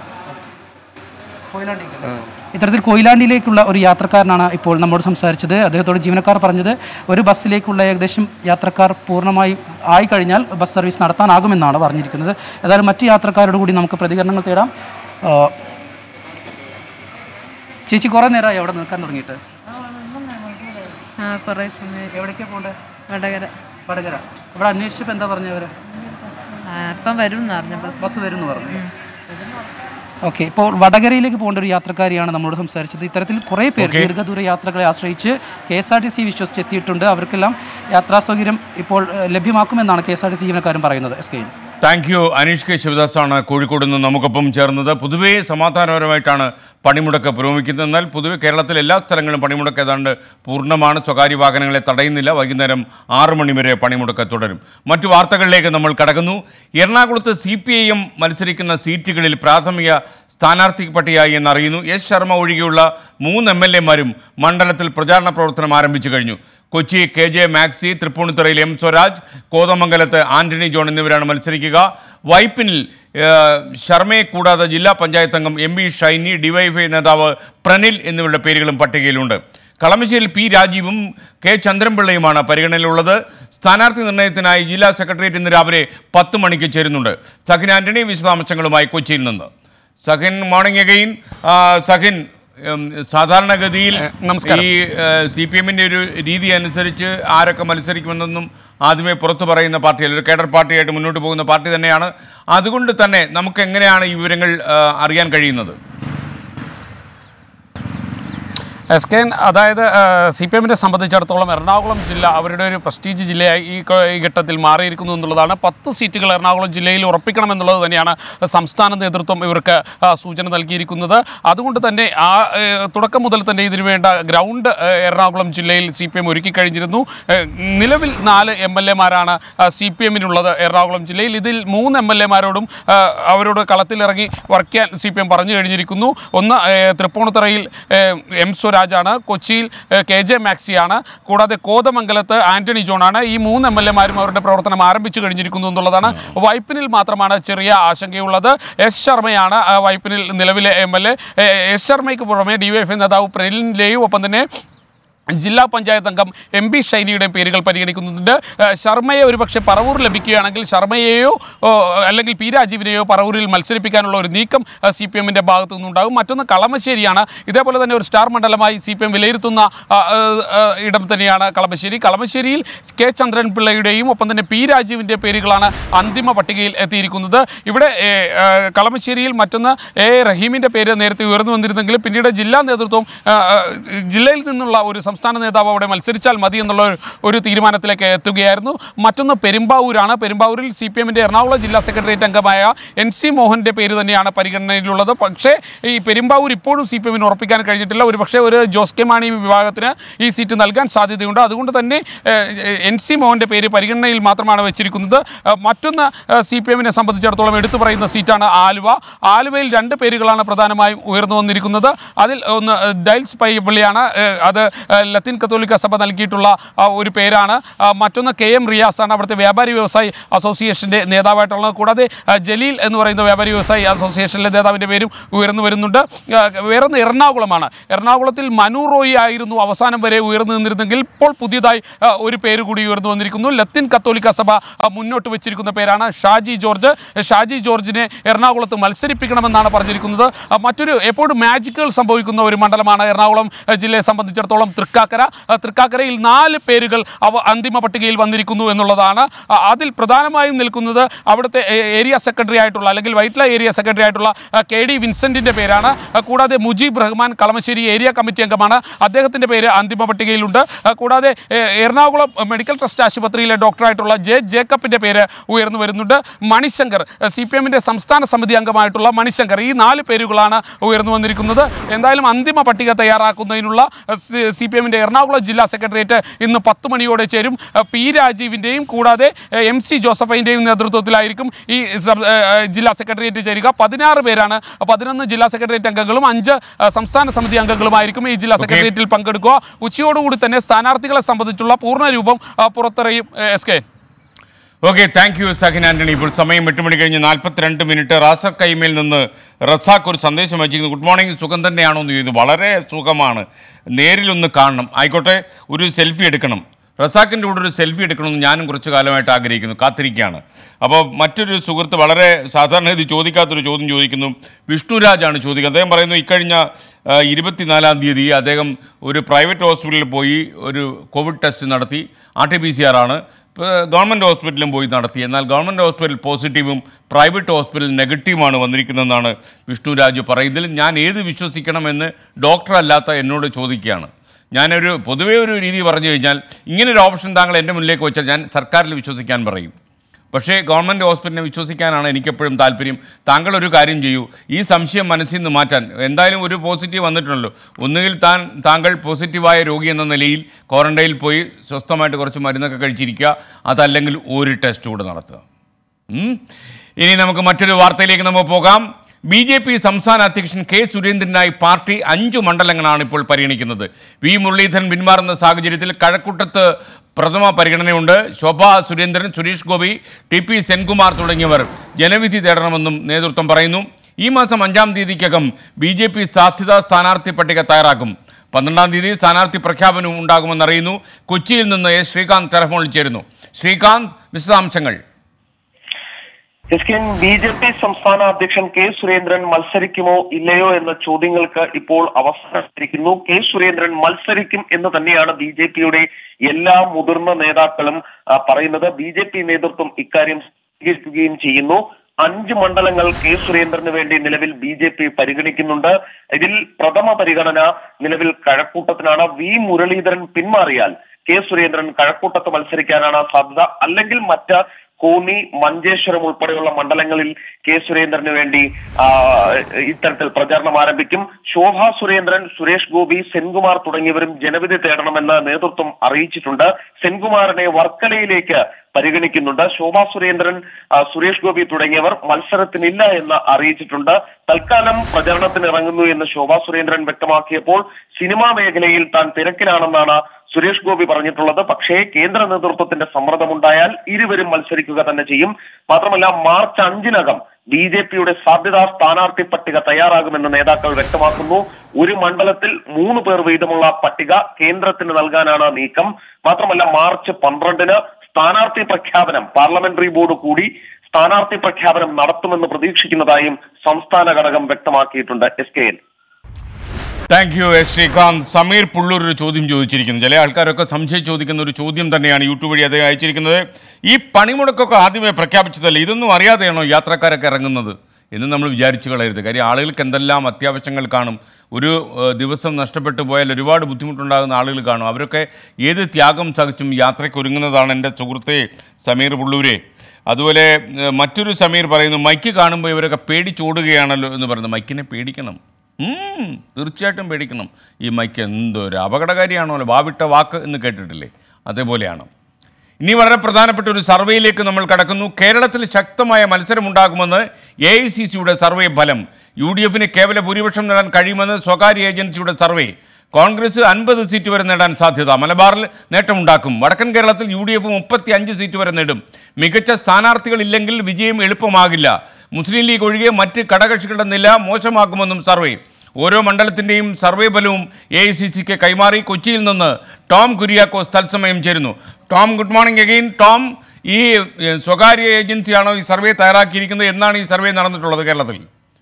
ആ ഇത്തരത്തിൽ കൊയിലാണ്ടിയിലേക്കുള്ള ഒരു യാത്രക്കാരനാണ് ഇപ്പോൾ നമ്മോട് സംസാരിച്ചത് അദ്ദേഹത്തോട് ജീവനക്കാർ പറഞ്ഞത് ഒരു ബസ്സിലേക്കുള്ള ഏകദേശം യാത്രക്കാർ പൂർണ്ണമായി ആയി കഴിഞ്ഞാൽ ബസ് സർവീസ് നടത്താനാകുമെന്നാണ് പറഞ്ഞിരിക്കുന്നത് ഏതായാലും മറ്റ് യാത്രക്കാരോട് കൂടി നമുക്ക് പ്രതികരണങ്ങൾ തേടാം ആ, ചേച്ചി കുറേ നേരമായി അവിടെ നിൽക്കാൻ തുടങ്ങിയിട്ട് ആ കുറേ സമയം എവിടേക്കാണ് പോകേണ്ടത് വടകര വടകര ഇവിടെ അന്വേഷിച്ചപ്പോൾ എന്താ പറഞ്ഞവർ ആ, ഇപ്പം വരും എന്ന് പറഞ്ഞു ബസ് ബസ് വരും എന്ന് പറഞ്ഞു ഓക്കെ ഇപ്പോൾ വടകരയിലേക്ക് പോകേണ്ട ഒരു യാത്രക്കാരിയാണ് നമ്മളോട് സംസാരിച്ചത് ഇത്തരത്തിൽ കുറേ പേർ ദീർഘദൂര യാത്രകളെ ആശ്രയിച്ച് K S R T C വിശ്വസിച്ചെത്തിയിട്ടുണ്ട് അവർക്കെല്ലാം യാത്രാ സൗകര്യം ഇപ്പോൾ ഏഹ്, ലഭ്യമാക്കുമെന്നാണ് K S R T C ജീവനക്കാരും പറയുന്നത് S K thank you Aneesh K ശിവദാസാണ് കോഴിക്കോട് നിന്ന് നമുക്കൊപ്പം ചേർന്നത് പൊതുവേ സമാധാനപരമായിട്ടാണ് പണിമുടക്ക് പുരോഗമിക്കുന്നത് എന്നാൽ പൊതുവെ കേരളത്തിലെ എല്ലാ സ്ഥലങ്ങളിലും പണിമുടക്ക് ഏതാണ്ട് പൂർണ്ണമാണ് സ്വകാര്യ വാഹനങ്ങളെ തടയുന്നില്ല വൈകുന്നേരം ആറു മണി വരെ പണിമുടക്ക് തുടരും മറ്റു വാർത്തകളിലേക്ക് നമ്മൾ കടക്കുന്നു എറണാകുളത്ത് സി പി ഐ എം മത്സരിക്കുന്ന സീറ്റുകളിൽ പ്രാഥമിക സ്ഥാനാർത്ഥി പട്ടികയായി എന്നറിയുന്നു എസ് ശർമ്മ ഒഴികെയുള്ള മൂന്ന് എം എൽ എമാരും മണ്ഡലത്തിൽ പ്രചാരണ പ്രവർത്തനം ആരംഭിച്ചു കഴിഞ്ഞു കൊച്ചി കെ ജെ മാക്സി തൃപ്പൂണിത്തുറയിൽ എം സ്വരാജ് കോതമംഗലത്ത് ആന്റണി ജോൺ എന്നിവരാണ് മത്സരിക്കുക വൈപ്പിനിൽ ഏഹ്, ശർമ്മയെ കൂടാതെ ജില്ലാ പഞ്ചായത്ത് അംഗം എം വി ഷൈനി ഡിവൈഎഫ്ഐ നേതാവ് പ്രനിൽ എന്നിവരുടെ പേരുകളും പട്ടികയിലുണ്ട് കളമശ്ശേരിയിൽ പി രാജീവും കെ ചന്ദ്രൻപിള്ളയുമാണ് പരിഗണനയിലുള്ളത് സ്ഥാനാർത്ഥി നിർണയത്തിനായി ജില്ലാ സെക്രട്ടേറിയറ്റ് ഇന്ന് രാവിലെ പത്ത് മണിക്ക് ചേരുന്നുണ്ട് സഖിൻ ആന്റണി വിശദാംശങ്ങളുമായി കൊച്ചിയിൽ നിന്ന് സഖിൻ മോർണിംഗ് അഗെയിൻ സഖിൻ ഉം, സാധാരണഗതിയിൽ നമസ്കാരം. ഈ സി പി എമ്മിൻ്റെ ഒരു രീതി അനുസരിച്ച് ആരൊക്കെ മത്സരിക്കുമെന്നൊന്നും ആദ്യമേ പുറത്തു പറയുന്ന പാർട്ടിയല്ല ഒരു കേഡർ പാർട്ടിയായിട്ട് മുന്നോട്ട് പോകുന്ന പാർട്ടി തന്നെയാണ് അതുകൊണ്ട് തന്നെ നമുക്ക് എങ്ങനെയാണ് ഈ വിവരങ്ങൾ ആ, അറിയാൻ കഴിയുന്നത് എസ് കെ എൻ അതായത് സി പി എമ്മിനെ സംബന്ധിച്ചിടത്തോളം എറണാകുളം ജില്ല അവരുടെ ഒരു പ്രസ്റ്റീജ് ജില്ലയായി ഈ ക- ഈ ഘട്ടത്തിൽ മാറിയിരിക്കുന്നു എന്നുള്ളതാണ് പത്ത് സീറ്റുകൾ എറണാകുളം ജില്ലയിൽ ഉറപ്പിക്കണമെന്നുള്ളത് തന്നെയാണ് സംസ്ഥാന നേതൃത്വം ഇവർക്ക് ആ, സൂചന നൽകിയിരിക്കുന്നത് അതുകൊണ്ട് തന്നെ ആ ഏഹ്, തുടക്കം മുതൽ തന്നെ ഇതിനു വേണ്ട ഗ്രൗണ്ട് ഏഹ്, എറണാകുളം ജില്ലയിൽ സി പി എം ഒരുക്കി കഴിഞ്ഞിരുന്നു ഏഹ്, നിലവിൽ നാല് എം എൽ എമാരാണ് സി പി എമ്മിനുള്ളത് എറണാകുളം ജില്ലയിൽ ഇതിൽ മൂന്ന് എം എൽ എമാരോടും അവരോട് കളത്തിലിറങ്ങി വർക്ക് ചെയ്യാൻ സി പി എം പറഞ്ഞു കഴിഞ്ഞിരിക്കുന്നു ഒന്ന് ഏഹ്, തൃപ്പൂണിത്തുറയിൽ ഏഹ്, എം സ്വരാജാണ് കൊച്ചിയിൽ ഏഹ്, കെ ജെ മാക്സിയാണ് കൂടാതെ കോതമംഗലത്ത് ആന്റണി ജോണാണ് ഈ മൂന്ന് എം എൽ എമാരും അവരുടെ പ്രവർത്തനം ആരംഭിച്ചു കഴിഞ്ഞിരിക്കുന്നു എന്നുള്ളതാണ് വൈപ്പിനിൽ മാത്രമാണ് ചെറിയ ആശങ്കയുള്ളത് എസ് ശർമ്മയാണ് ആ, വൈപ്പിനിൽ നിലവിലെ എം എൽ എ എസ് ശർമ്മയ്ക്ക് പുറമെ ഡി വൈ എഫ് നേതാവ് പ്രനിലിൻ്റെയും ഒപ്പം തന്നെ ജില്ലാ പഞ്ചായത്ത് അംഗം എം പി ഷൈനിയുടെ പേരുകൾ പരിഗണിക്കുന്നുണ്ട് ഏഹ് ശർമ്മയെ ഒരുപക്ഷെ പറവൂർ ലഭിക്കുകയാണെങ്കിൽ ശർമ്മയെയോ ഓ, അല്ലെങ്കിൽ പി രാജീവിനെയോ പറവൂരിൽ മത്സരിപ്പിക്കാനുള്ള ഒരു നീക്കം സി പി എമ്മിൻ്റെ ഭാഗത്തു നിന്നുണ്ടാകും മറ്റൊന്ന് കളമശ്ശേരിയാണ് ഇതേപോലെ തന്നെ ഒരു സ്റ്റാർ മണ്ഡലമായി സി പി എം വിലയിരുത്തുന്ന ആ, ആ, ആ, ഇടം തന്നെയാണ് കളമശ്ശേരി കളമശ്ശേരിയിൽ കെ ചന്ദ്രൻ പിള്ളയുടെയും ഒപ്പം തന്നെ പി രാജീവിൻ്റെ പേരുകളാണ് അന്തിമ പട്ടികയിൽ എത്തിയിരിക്കുന്നത് ഇവിടെ ഏ, ആ, കളമശ്ശേരിയിൽ മറ്റൊന്ന് എ റഹീമിൻ്റെ പേര് നേരത്തെ ഉയർന്നു വന്നിരുന്നെങ്കിലും പിന്നീട് ജില്ലാ നേതൃത്വം ആ, ആ, ജില്ലയിൽ നിന്നുള്ള ഒരു സംസ്ഥാന സംസ്ഥാന നേതാവ് അവിടെ മത്സരിച്ചാൽ മതി എന്നുള്ള ഒരു- ഒരു തീരുമാനത്തിലേക്ക് എത്തുകയായിരുന്നു മറ്റൊന്ന് പെരുമ്പാവൂരാണ് പെരുമ്പാവൂരിൽ സി പി എമ്മിൻ്റെ എറണാകുളം ജില്ലാ സെക്രട്ടേറിയറ്റ് അംഗമായ എൻ സി മോഹൻ്റെ പേര് തന്നെയാണ് പരിഗണനയിലുള്ളത് പക്ഷേ ഈ പെരുമ്പാവൂർ ഇപ്പോഴും സി പി എമ്മിന് ഉറപ്പിക്കാൻ കഴിഞ്ഞിട്ടില്ല ഒരു പക്ഷേ ഒരു ജോസ് കെ മാണി വിഭാഗത്തിന് ഈ സീറ്റ് നൽകാൻ സാധ്യതയുണ്ട് അതുകൊണ്ട് തന്നെ ഏഹ്, എൻ സി മോഹൻ്റെ പേര് പരിഗണനയിൽ മാത്രമാണ് വെച്ചിരിക്കുന്നത് ഏഹ്, മറ്റൊന്ന് സി പി എമ്മിനെ സംബന്ധിച്ചിടത്തോളം എടുത്തു പറയുന്ന സീറ്റാണ് ആലുവ ആലുവയിൽ രണ്ട് പേരുകളാണ് പ്രധാനമായും ഉയർന്നു വന്നിരിക്കുന്നത് അതിൽ ഒന്ന് ഏഹ്, ഡൈൽസ് പയ്യപ്പള്ളിയാണ് ഏഹ്, അത് ഏഹ്, ലത്തീൻ കത്തോലിക്ക സഭ നൽകിയിട്ടുള്ള ആ, ഒരു പേരാണ് ആ, മറ്റൊന്ന് കെ എം റിയാസാണ് അവിടുത്തെ വ്യാപാരി വ്യവസായി അസോസിയേഷൻ്റെ നേതാവായിട്ടുള്ളത് കൂടാതെ ആ, ജലീൽ എന്ന് പറയുന്ന വ്യാപാരി വ്യവസായി അസോസിയേഷനിലെ നേതാവിൻ്റെ പേരും ഉയർന്നു വരുന്നുണ്ട് ആ, വേറൊന്ന് എറണാകുളമാണ് എറണാകുളത്തിൽ മനു റോയി ആയിരുന്നു അവസാനം വരെ ഉയർന്നു നിന്നിരുന്നെങ്കിൽ ഇപ്പോൾ പുതിയതായി ആ, ഒരു പേര് കൂടി ഉയർന്നു വന്നിരിക്കുന്നു ലത്തീൻ കത്തോലിക്ക സഭ ആ, മുന്നോട്ട് വെച്ചിരിക്കുന്ന പേരാണ് ഷാജി ജോർജ് ഷാജി ജോർജിനെ എറണാകുളത്ത് മത്സരിപ്പിക്കണമെന്നാണ് പറഞ്ഞിരിക്കുന്നത് ആ, മറ്റൊരു എപ്പോഴും മാജിക്കുകൾ സംഭവിക്കുന്ന ഒരു മണ്ഡലമാണ് എറണാകുളം ആ, ജില്ലയെ സംബന്ധിച്ചിടത്തോളം തൃക്കാക്കര ആ, തൃക്കാക്കരയിൽ നാല് പേരുകൾ അവ അന്തിമ പട്ടികയിൽ വന്നിരിക്കുന്നു എന്നുള്ളതാണ് ആ, അതിൽ പ്രധാനമായും നിൽക്കുന്നത് അവിടുത്തെ ഏ- ഏരിയ സെക്രട്ടറി ആയിട്ടുള്ള അല്ലെങ്കിൽ വൈറ്റ്ല ഏരിയ സെക്രട്ടറി ആയിട്ടുള്ള ആ, കെ ഡി വിൻസെന്റിന്റെ പേരാണ് ആ, കൂടാതെ മുജീബ് റഹ്മാൻ കളമശ്ശേരി ഏരിയ കമ്മിറ്റി അംഗമാണ് അദ്ദേഹത്തിന്റെ പേര് അന്തിമ പട്ടികയിലുണ്ട് ആ, കൂടാതെ ഏ, എറണാകുളം മെഡിക്കൽ ട്രസ്റ്റ് ആശുപത്രിയിലെ ഡോക്ടറായിട്ടുള്ള ജെ ജേക്കബിന്റെ പേര് ഉയർന്നു വരുന്നുണ്ട് മണിശങ്കർ സി പി എമ്മിന്റെ സംസ്ഥാന സമിതി അംഗമായിട്ടുള്ള മണിശങ്കർ ഈ നാല് പേരുകളാണ് ഉയർന്നു വന്നിരിക്കുന്നത് എന്തായാലും അന്തിമ പട്ടിക തയ്യാറാക്കുന്നതിനുള്ള സി പി എമ്മിന്റെ എറണാകുളം ജില്ലാ സെക്രട്ടേറിയറ്റ് ഇന്ന് പത്ത് മണിയോടെ ചേരും ആ, പി രാജീവിൻ്റെയും കൂടാതെ എ, എം സി ജോസഫൈൻ്റെയും നേതൃത്വത്തിലായിരിക്കും ഈ സബ്- ഏ, ഏ, ജില്ലാ സെക്രട്ടേറിയറ്റ് ചേരുക പതിനാറ് പേരാണ് പതിനൊന്ന് ജില്ലാ സെക്രട്ടേറിയറ്റ് അംഗങ്ങളും അഞ്ച് ആ, സംസ്ഥാന സമിതി അംഗങ്ങളുമായിരിക്കും ഈ ജില്ലാ സെക്രട്ടേറിയറ്റിൽ പങ്കെടുക്കുക ഉച്ചയോടുകൂടി തന്നെ സ്ഥാനാർത്ഥികളെ സംബന്ധിച്ചുള്ള പൂർണ്ണ രൂപം ആ, പുറത്തിറയും ഏ, S K okay thank you Sahin Antony ഇപ്പോൾ സമയം എട്ട് മണി കഴിഞ്ഞ് നാൽപ്പത്തിരണ്ട് മിനിറ്റ് റാസർ കൈമയിൽ നിന്ന് റസാഖ് ഒരു സന്ദേശം അയച്ചിരിക്കുന്നു ഗുഡ് മോർണിംഗ് സുഖം തന്നെയാണോ എന്ന് ചോദിച്ചു വളരെ സുഖമാണ് നേരിലൊന്ന് കാണണം ആയിക്കോട്ടെ ഒരു സെൽഫി എടുക്കണം റസാഖിൻ്റെ കൂടെ ഒരു സെൽഫി എടുക്കണമെന്ന് ഞാനും കുറച്ച് കാലമായിട്ട് ആഗ്രഹിക്കുന്നു കാത്തിരിക്കുകയാണ് അപ്പോൾ മറ്റൊരു സുഹൃത്ത് വളരെ സാധാരണ ഇത് ചോദിക്കാത്തൊരു ചോദ്യം ചോദിക്കുന്നു വിഷ്ണുരാജാണ് ചോദിക്കുന്നത് അദ്ദേഹം പറയുന്നു ഇക്കഴിഞ്ഞ ആ, ഇരുപത്തിനാലാം തീയതി അദ്ദേഹം ഒരു പ്രൈവറ്റ് ഹോസ്പിറ്റലിൽ പോയി ഒരു കോവിഡ് ടെസ്റ്റ് നടത്തി R T P C R ആണ് ഇപ്പോൾ ഗവൺമെൻറ് ഹോസ്പിറ്റലിലും പോയി നടത്തി എന്നാൽ ഗവൺമെൻറ് ഹോസ്പിറ്റൽ പോസിറ്റീവും പ്രൈവറ്റ് ഹോസ്പിറ്റൽ നെഗറ്റീവുമാണ് വന്നിരിക്കുന്നതെന്നാണ് വിഷ്ണുരാജ് പറയുന്നത് ഇതിൽ ഞാൻ ഏത് വിശ്വസിക്കണമെന്ന് ഡോക്ടർ അല്ലാത്ത എന്നോട് ചോദിക്കുകയാണ് ഞാനൊരു പൊതുവേ ഒരു രീതി പറഞ്ഞു കഴിഞ്ഞാൽ ഇങ്ങനൊരു ഓപ്ഷൻ താങ്കൾ എൻ്റെ മുന്നിലേക്ക് വെച്ചാൽ ഞാൻ സർക്കാരിൽ വിശ്വസിക്കാൻ പറയും പക്ഷേ ഗവൺമെൻറ് ഹോസ്പിറ്റലിനെ വിശ്വസിക്കാനാണ് എനിക്കെപ്പോഴും താല്പര്യം താങ്കൾ ഒരു കാര്യം ചെയ്യൂ ഈ സംശയം മനസ്സിൽ നിന്ന് മാറ്റാൻ എന്തായാലും ഒരു പോസിറ്റീവ് വന്നിട്ടുണ്ടല്ലോ ഒന്നുകിൽ താൻ താങ്കൾ പോസിറ്റീവായ രോഗി എന്ന നിലയിൽ ക്വാറന്റൈനിൽ പോയി സ്വസ്ഥമായിട്ട് കുറച്ച് മരുന്നൊക്കെ കഴിച്ചിരിക്കുക അതല്ലെങ്കിൽ ഒരു ടെസ്റ്റ് കൂടെ നടത്തുക ഉം. ഇനി നമുക്ക് മറ്റൊരു വാർത്തയിലേക്ക് നമുക്ക് പോകാം ബി ജെ പി സംസ്ഥാന അധ്യക്ഷൻ കെ സുരേന്ദ്രനായി പാർട്ടി അഞ്ചു മണ്ഡലങ്ങളാണ് ഇപ്പോൾ പരിഗണിക്കുന്നത് വി മുരളീധരൻ പിന്മാറുന്ന സാഹചര്യത്തിൽ കഴക്കൂട്ടത്ത് പ്രഥമ പരിഗണനയുണ്ട് ശോഭ സുരേന്ദ്രൻ സുരേഷ് ഗോപി ടി പി സെൻകുമാർ തുടങ്ങിയവർ ജനവിധി തേടണമെന്നും നേതൃത്വം പറയുന്നു ഈ മാസം അഞ്ചാം തീയതിക്കകം ബി ജെ പി സാധ്യതാ സ്ഥാനാർത്ഥി പട്ടിക തയ്യാറാക്കും പന്ത്രണ്ടാം തീയതി സ്ഥാനാർത്ഥി പ്രഖ്യാപനവും ഉണ്ടാകുമെന്നറിയുന്നു കൊച്ചിയിൽ നിന്ന് എസ് ശ്രീകാന്ത് ടെലഫോണിൽ ചേരുന്നു ശ്രീകാന്ത് വിശദാംശങ്ങൾ S K B J P സംസ്ഥാന അധ്യക്ഷൻ കെ സുരേന്ദ്രൻ മത്സരിക്കുമോ ഇല്ലയോ എന്ന ചോദ്യങ്ങൾക്ക് ഇപ്പോൾ അവസാനിച്ചിരിക്കുന്നു കെ സുരേന്ദ്രൻ മത്സരിക്കും എന്ന് തന്നെയാണ് ബി ജെ പിയുടെ എല്ലാ മുതിർന്ന നേതാക്കളും ആ, പറയുന്നത് ബി ജെ പി നേതൃത്വം ഇക്കാര്യം സ്വീകരിക്കുകയും ചെയ്യുന്നു അഞ്ച് മണ്ഡലങ്ങൾ കെ സുരേന്ദ്രന് വേണ്ടി നിലവിൽ ബി ജെ പി പരിഗണിക്കുന്നുണ്ട് ഇതിൽ പ്രഥമ പരിഗണന നിലവിൽ കഴക്കൂട്ടത്തിനാണ് വി മുരളീധരൻ പിന്മാറിയാൽ കെ സുരേന്ദ്രൻ കഴക്കൂട്ടത്ത് മത്സരിക്കാനാണ് സാധ്യത അല്ലെങ്കിൽ മറ്റ് കോന്നി മഞ്ചേശ്വരം ഉൾപ്പെടെയുള്ള മണ്ഡലങ്ങളിൽ കെ സുരേന്ദ്രന് വേണ്ടി ആ, ഇത്തരത്തിൽ പ്രചാരണം ആരംഭിക്കും ശോഭ സുരേന്ദ്രൻ സുരേഷ് ഗോപി സെൻകുമാർ തുടങ്ങിയവരും ജനവിധി തേടണമെന്ന് നേതൃത്വം അറിയിച്ചിട്ടുണ്ട് സെൻകുമാറിനെ വർക്കലയിലേക്ക് പരിഗണിക്കുന്നുണ്ട് ശോഭാ സുരേന്ദ്രൻ ആ, സുരേഷ് ഗോപി തുടങ്ങിയവർ മത്സരത്തിനില്ല എന്ന് അറിയിച്ചിട്ടുണ്ട് തൽക്കാലം പ്രചരണത്തിന് ഇറങ്ങുന്നു എന്ന് ശോഭാ സുരേന്ദ്രൻ വ്യക്തമാക്കിയപ്പോൾ സിനിമാ മേഖലയിൽ താൻ തിരക്കിലാണെന്നാണ് സുരേഷ് ഗോപി പറഞ്ഞിട്ടുള്ളത് പക്ഷേ കേന്ദ്ര നേതൃത്വത്തിന്റെ സമ്മർദ്ദമുണ്ടായാൽ ഇരുവരും മത്സരിക്കുക തന്നെ ചെയ്യും മാത്രമല്ല മാർച്ച് അഞ്ചിനകം ബി ജെ പിയുടെ സാധ്യതാ സ്ഥാനാർത്ഥി പട്ടിക തയ്യാറാകുമെന്ന് നേതാക്കൾ വ്യക്തമാക്കുന്നു ഒരു മണ്ഡലത്തിൽ മൂന്ന് പേർ വീതമുള്ള പട്ടിക കേന്ദ്രത്തിന് നൽകാനാണ് നീക്കം മാത്രമല്ല മാർച്ച് പന്ത്രണ്ടിന് സ്ഥാനാർത്ഥി പ്രഖ്യാപനം പാർലമെന്ററി ബോർഡ് കൂടി സ്ഥാനാർത്ഥി പ്രഖ്യാപനം നടത്തുമെന്ന് പ്രതീക്ഷിക്കുന്നതായും സംസ്ഥാന ഘടകം വ്യക്തമാക്കിയിട്ടുണ്ട് S K N thank you S Sreekanth Sameer Pulloor ഒരു ചോദ്യം ചോദിച്ചിരിക്കുന്നു ചില ആൾക്കാരൊക്കെ സംശയം ചോദിക്കുന്ന ഒരു ചോദ്യം തന്നെയാണ് യൂട്യൂബ് വഴി അദ്ദേഹം അയച്ചിരിക്കുന്നത് ഈ പണിമുടക്കൊക്കെ ആദ്യമേ പ്രഖ്യാപിച്ചതല്ലേ ഇതൊന്നും അറിയാതെയാണോ യാത്രക്കാരൊക്കെ ഇറങ്ങുന്നത് എന്ന് നമ്മൾ വിചാരിച്ചു കളയരുത് കാര്യം ആളുകൾക്ക് എന്തെല്ലാം അത്യാവശ്യങ്ങൾ കാണും ഒരു ഏഹ്, ദിവസം നഷ്ടപ്പെട്ടു പോയാൽ ഒരുപാട് ബുദ്ധിമുട്ടുണ്ടാകുന്ന ആളുകൾ കാണും അവരൊക്കെ ഏത് ത്യാഗം സഹിച്ചും യാത്രയ്ക്ക് ഒരുങ്ങുന്നതാണ് എൻ്റെ സുഹൃത്തെ സമീർ പുള്ളൂരെ അതുപോലെ ഏഹ്, മറ്റൊരു സമീർ പറയുന്നു മൈക്ക് കാണുമ്പോൾ ഇവരൊക്കെ പേടിച്ചോടുകയാണല്ലോ എന്ന് പറയുന്നത് മൈക്കിനെ പേടിക്കണം ഉം, തീർച്ചയായിട്ടും പേടിക്കണം ഈ മൈക്ക് എന്തൊരു അപകടകാരിയാണല്ലോ വാവിട്ട വാക്ക് എന്ന് കേട്ടിട്ടില്ലേ അതേപോലെയാണ് ഇനി വളരെ പ്രധാനപ്പെട്ട ഒരു സർവേയിലേക്ക് നമ്മൾ കടക്കുന്നു കേരളത്തിൽ ശക്തമായ മത്സരമുണ്ടാകുമെന്ന് എ ഐ സി സിയുടെ സർവേ ഫലം യു ഡി എഫിന് കേവല ഭൂരിപക്ഷം നേടാൻ കഴിയുമെന്ന് സ്വകാര്യ ഏജൻസിയുടെ സർവേ കോൺഗ്രസ് അൻപത് സീറ്റ് വരെ നേടാൻ സാധ്യത മലബാറിൽ നേട്ടമുണ്ടാക്കും വടക്കൻ കേരളത്തിൽ യു ഡി എഫ് മുപ്പത്തി അഞ്ച് സീറ്റ് വരെ നേടും മികച്ച സ്ഥാനാർത്ഥികളില്ലെങ്കിൽ വിജയം എളുപ്പമാകില്ല മുസ്ലിം ലീഗ് ഒഴികെ മറ്റ് ഘടകകക്ഷികളുടെ നില മോശമാക്കുമെന്നും സർവേ ഓരോ മണ്ഡലത്തിൻ്റെയും സർവേ ഫലവും എ ഐ സി സിക്ക് കൈമാറി കൊച്ചിയിൽ നിന്ന് ടോം കുര്യാക്കോസ് തത്സമയം ചേരുന്നു Tom good morning again Tom ഈ ഏഹ്, സ്വകാര്യ ഏജൻസിയാണോ ഈ സർവേ തയ്യാറാക്കിയിരിക്കുന്നത് എന്നാണ് ഈ സർവേ നടന്നിട്ടുള്ളത് കേരളത്തിൽ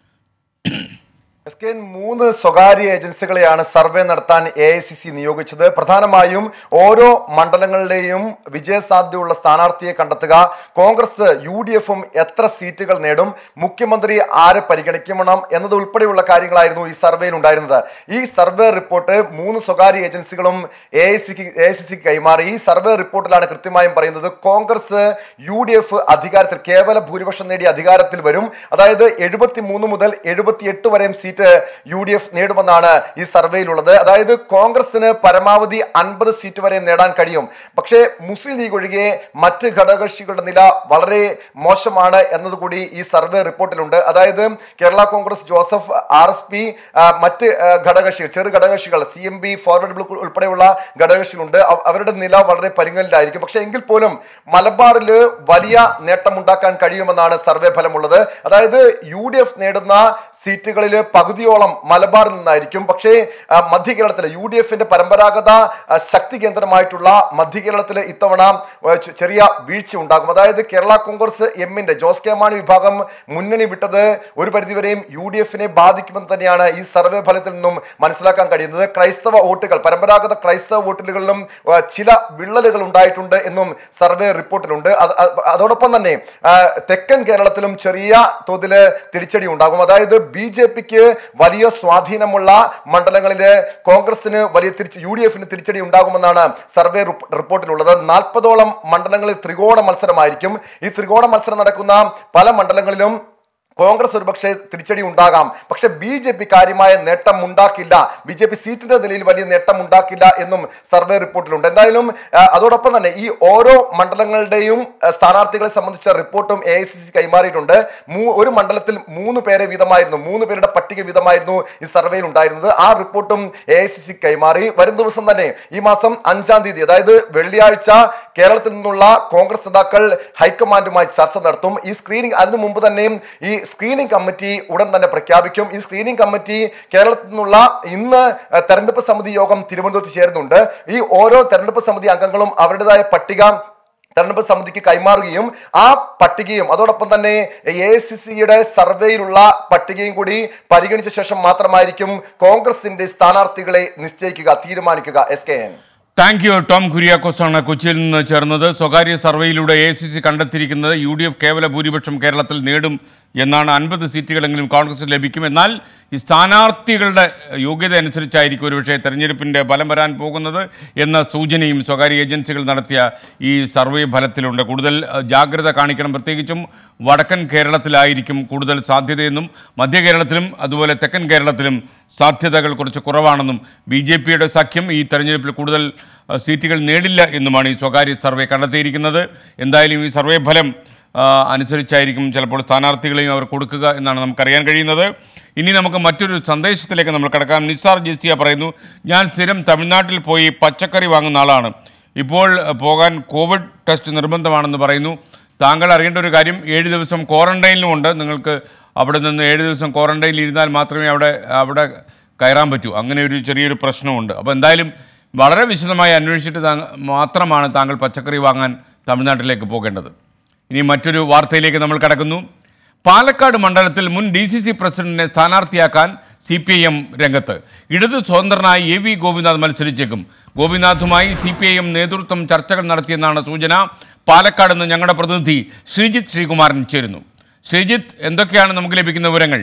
എസ് കെ എൻ മൂന്ന് സ്വകാര്യ ഏജൻസികളെയാണ് സർവേ നടത്താൻ എ ഐ സി സി നിയോഗിച്ചത് പ്രധാനമായും ഓരോ മണ്ഡലങ്ങളിലെയും വിജയസാധ്യതയുള്ള സ്ഥാനാർത്ഥിയെ കണ്ടെത്തുക കോൺഗ്രസ് യു ഡി എഫും എത്ര സീറ്റുകൾ നേടും മുഖ്യമന്ത്രി ആരെ പരിഗണിക്കണം എന്നത് ഉൾപ്പെടെയുള്ള കാര്യങ്ങളായിരുന്നു ഈ സർവേയിൽ ഉണ്ടായിരുന്നത് ഈ സർവേ റിപ്പോർട്ട് മൂന്ന് സ്വകാര്യ ഏജൻസികളും എ ഐ സിക്ക് എ ഐ സി സിക്ക് കൈമാറി ഈ സർവേ റിപ്പോർട്ടിലാണ് കൃത്യമായും പറയുന്നത് കോൺഗ്രസ് യു ഡി എഫ് അധികാരത്തിൽ കേവല ഭൂരിപക്ഷം നേടി അധികാരത്തിൽ വരും അതായത് എഴുപത്തി മൂന്ന് മുതൽ എഴുപത്തിയെട്ട് വരെയും സീറ്റ് യു ഡി എഫ് നേടുമെന്നാണ് ഈ സർവേയിലുള്ളത് അതായത് കോൺഗ്രസിന് പരമാവധി അൻപത് സീറ്റ് വരെ നേടാൻ കഴിയും പക്ഷേ മുസ്ലിം ലീഗ് ഒഴികെ മറ്റ് ഘടകകക്ഷികളുടെ നില വളരെ മോശമാണ് എന്നതുകൂടി ഈ സർവേ റിപ്പോർട്ടിലുണ്ട് അതായത് Kerala Congress Joseph R S P മറ്റ് ആ, ഘടകകക്ഷികൾ ചെറു ഘടകകക്ഷികൾ C M P forward block ഉൾപ്പെടെയുള്ള ഘടകകക്ഷികളുണ്ട് അവ- അവരുടെ നില വളരെ പരിങ്ങലിലായിരിക്കും പക്ഷേ എങ്കിൽ പോലും മലബാറിൽ വലിയ നേട്ടമുണ്ടാക്കാൻ കഴിയുമെന്നാണ് സർവേ ഫലമുള്ളത് അതായത് യു ഡി എഫ് നേടുന്ന സീറ്റുകളിൽ പകുതിയോളം മലബാറിൽ നിന്നായിരിക്കും പക്ഷേ ആ, മധ്യ കേരളത്തിലെ യു ഡി എഫിന്റെ പരമ്പരാഗത ആ, ശക്തി കേന്ദ്രമായിട്ടുള്ള മധ്യ കേരളത്തിൽ ഇത്തവണ ആ, ചെ- ചെറിയ വീഴ്ച ഉണ്ടാകും അതായത് കേരള കോൺഗ്രസ് എമ്മിന്റെ ജോസ് കെ മാണി വിഭാഗം മുന്നണി വിട്ടത് ഒരു പരിധിവരെയും യു ഡി എഫിനെ ബാധിക്കുമെന്ന് തന്നെയാണ് ഈ സർവേ ഫലത്തിൽ നിന്നും മനസ്സിലാക്കാൻ കഴിയുന്നത് ക്രൈസ്തവ വോട്ടുകൾ പരമ്പരാഗത ക്രൈസ്തവ വോട്ടുകളിലും ആ, ചില വിള്ളലുകൾ ഉണ്ടായിട്ടുണ്ട് എന്നും സർവേ റിപ്പോർട്ടിലുണ്ട് അത് അത് അതോടൊപ്പം തന്നെ ആ, തെക്കൻ കേരളത്തിലും ചെറിയ തോതിൽ തിരിച്ചടി ഉണ്ടാകും അതായത് ബി ജെ പിക്ക് വലിയ സ്വാധീനമുള്ള മണ്ഡലങ്ങളില് കോൺഗ്രസിന് വലിയ തിരിച്ച് യു ഡി എഫിന് തിരിച്ചടി ഉണ്ടാകുമെന്നാണ് സർവേ റിപ്പ- റിപ്പോർട്ടിലുള്ളത് നാൽപ്പതോളം മണ്ഡലങ്ങളിൽ ത്രികോണ മത്സരമായിരിക്കും ഈ ത്രികോണ മത്സരം നടക്കുന്ന പല മണ്ഡലങ്ങളിലും കോൺഗ്രസ് ഒരുപക്ഷെ തിരിച്ചടി ഉണ്ടാകാം പക്ഷെ ബി ജെ പി കാര്യമായ നേട്ടം ഉണ്ടാക്കില്ല ബി ജെ പി സീറ്റിന്റെ നിലയിൽ വലിയ നേട്ടം ഉണ്ടാക്കില്ല എന്നും സർവേ റിപ്പോർട്ടിലുണ്ട് എന്തായാലും ആ, അതോടൊപ്പം തന്നെ ഈ ഓരോ മണ്ഡലങ്ങളുടെയും ആ, സ്ഥാനാർത്ഥികളെ സംബന്ധിച്ച റിപ്പോർട്ടും എ ഐ സി സി കൈമാറിയിട്ടുണ്ട് മൂ- ഒരു മണ്ഡലത്തിൽ മൂന്ന് പേരെ വീതമായിരുന്നു മൂന്ന് പേരുടെ പട്ടിക വീതമായിരുന്നു ഈ സർവേയിൽ ഉണ്ടായിരുന്നത് ആ റിപ്പോർട്ടും എ ഐ സി സി കൈമാറി വരും ദിവസം തന്നെ ഈ മാസം അഞ്ചാം തീയതി അതായത് വെള്ളിയാഴ്ച കേരളത്തിൽ നിന്നുള്ള കോൺഗ്രസ് നേതാക്കൾ ഹൈക്കമാൻഡുമായി ചർച്ച നടത്തും ഈ സ്ക്രീനിംഗ് അതിനു മുമ്പ് തന്നെ ഈ സ്ക്രീനിംഗ് കമ്മിറ്റി ഉടൻ തന്നെ പ്രഖ്യാപിക്കും ഈ സ്ക്രീനിംഗ് കമ്മിറ്റി കേരളത്തിൽ നിന്നുള്ള ഇന്ന് ഏഹ്, തെരഞ്ഞെടുപ്പ് സമിതി യോഗം തിരുവനന്തപുരത്ത് ചേരുന്നുണ്ട് ഈ ഓരോ തെരഞ്ഞെടുപ്പ് സമിതി അംഗങ്ങളും അവരുടേതായ പട്ടിക തെരഞ്ഞെടുപ്പ് സമിതിക്ക് കൈമാറുകയും ആ പട്ടികയും അതോടൊപ്പം തന്നെ എ ഐ സി സിയുടെ സർവേയിലുള്ള പട്ടികയും കൂടി പരിഗണിച്ച ശേഷം മാത്രമായിരിക്കും കോൺഗ്രസിന്റെ സ്ഥാനാർത്ഥികളെ നിശ്ചയിക്കുക തീരുമാനിക്കുക S K N thank you Tom Kuriakose ആണ് കൊച്ചിയിൽ നിന്ന് ചേർന്നത് സ്വകാര്യ സർവേയിലൂടെ എ സി സി കണ്ടെത്തിയിരിക്കുന്നത് യു ഡി എഫ് കേവല ഭൂരിപക്ഷം കേരളത്തിൽ നേടും എന്നാണ് അൻപത് സീറ്റുകളെങ്കിലും കോൺഗ്രസ് ലഭിക്കും എന്നാൽ ഈ സ്ഥാനാർത്ഥികളുടെ യോഗ്യത അനുസരിച്ചായിരിക്കും ഒരുപക്ഷെ തെരഞ്ഞെടുപ്പിൻ്റെ ഫലം വരാൻ പോകുന്നത് എന്ന സൂചനയും സ്വകാര്യ ഏജൻസികൾ നടത്തിയ ഈ സർവേ ഫലത്തിലുണ്ട് കൂടുതൽ അഹ്, ജാഗ്രത കാണിക്കണം പ്രത്യേകിച്ചും വടക്കൻ കേരളത്തിലായിരിക്കും കൂടുതൽ സാധ്യതയെന്നും മധ്യ കേരളത്തിലും അതുപോലെ തെക്കൻ കേരളത്തിലും സാധ്യതകൾ കുറച്ച് കുറവാണെന്നും ബി ജെ പിയുടെ സഖ്യം ഈ തെരഞ്ഞെടുപ്പിൽ കൂടുതൽ അഹ്, സീറ്റുകൾ നേടില്ല എന്നുമാണ് ഈ സ്വകാര്യ സർവേ കണ്ടെത്തിയിരിക്കുന്നത് എന്തായാലും ഈ സർവേ ഫലം ആ, അനുസരിച്ചായിരിക്കും ചിലപ്പോൾ സ്ഥാനാർത്ഥികളെയും അവർ കൊടുക്കുക എന്നാണ് നമുക്കറിയാൻ കഴിയുന്നത് ഇനി നമുക്ക് മറ്റൊരു സന്ദേശത്തിലേക്ക് നമ്മൾ കിടക്കാം നിസാർ ജെസിയ പറയുന്നു ഞാൻ സ്ഥിരം തമിഴ്നാട്ടിൽ പോയി പച്ചക്കറി വാങ്ങുന്ന ആളാണ് ഇപ്പോൾ അഹ്, പോകാൻ കോവിഡ് ടെസ്റ്റ് നിർബന്ധമാണെന്ന് പറയുന്നു താങ്കൾ അറിയേണ്ട ഒരു കാര്യം ഏഴ് ദിവസം ക്വാറന്റൈനിലും ഉണ്ട് നിങ്ങൾക്ക് അവിടെ നിന്ന് ഏഴ് ദിവസം ക്വാറന്റൈനിൽ ഇരുന്നാൽ മാത്രമേ അവിടെ അവിടെ കയറാൻ പറ്റൂ അങ്ങനെ ഒരു ചെറിയൊരു പ്രശ്നമുണ്ട് അപ്പോൾ എന്തായാലും വളരെ വിശദമായി അന്വേഷിച്ചിട്ട് താങ്കൾ മാത്രമാണ് താങ്കൾ പച്ചക്കറി വാങ്ങാൻ തമിഴ്നാട്ടിലേക്ക് പോകേണ്ടത് ഇനി മറ്റൊരു വാർത്തയിലേക്ക് നമ്മൾ കടക്കുന്നു പാലക്കാട് മണ്ഡലത്തിൽ മുൻ ഡി സി സി പ്രസിഡന്റിനെ സ്ഥാനാർത്ഥിയാക്കാൻ സി പി ഐ എം രംഗത്ത് ഇടത് സ്വതന്ത്രനായി എ വി ഗോപിനാഥ് മത്സരിച്ചേക്കും ഗോപിനാഥുമായി സി പി ഐ എം നേതൃത്വം ചർച്ചകൾ നടത്തിയെന്നാണ് സൂചന പാലക്കാട് നിന്ന് ഞങ്ങളുടെ പ്രതിനിധി ശ്രീജിത്ത് ശ്രീകുമാരൻ ചേരുന്നു ശ്രീജിത്ത് എന്തൊക്കെയാണ് നമുക്ക് ലഭിക്കുന്ന വിവരങ്ങൾ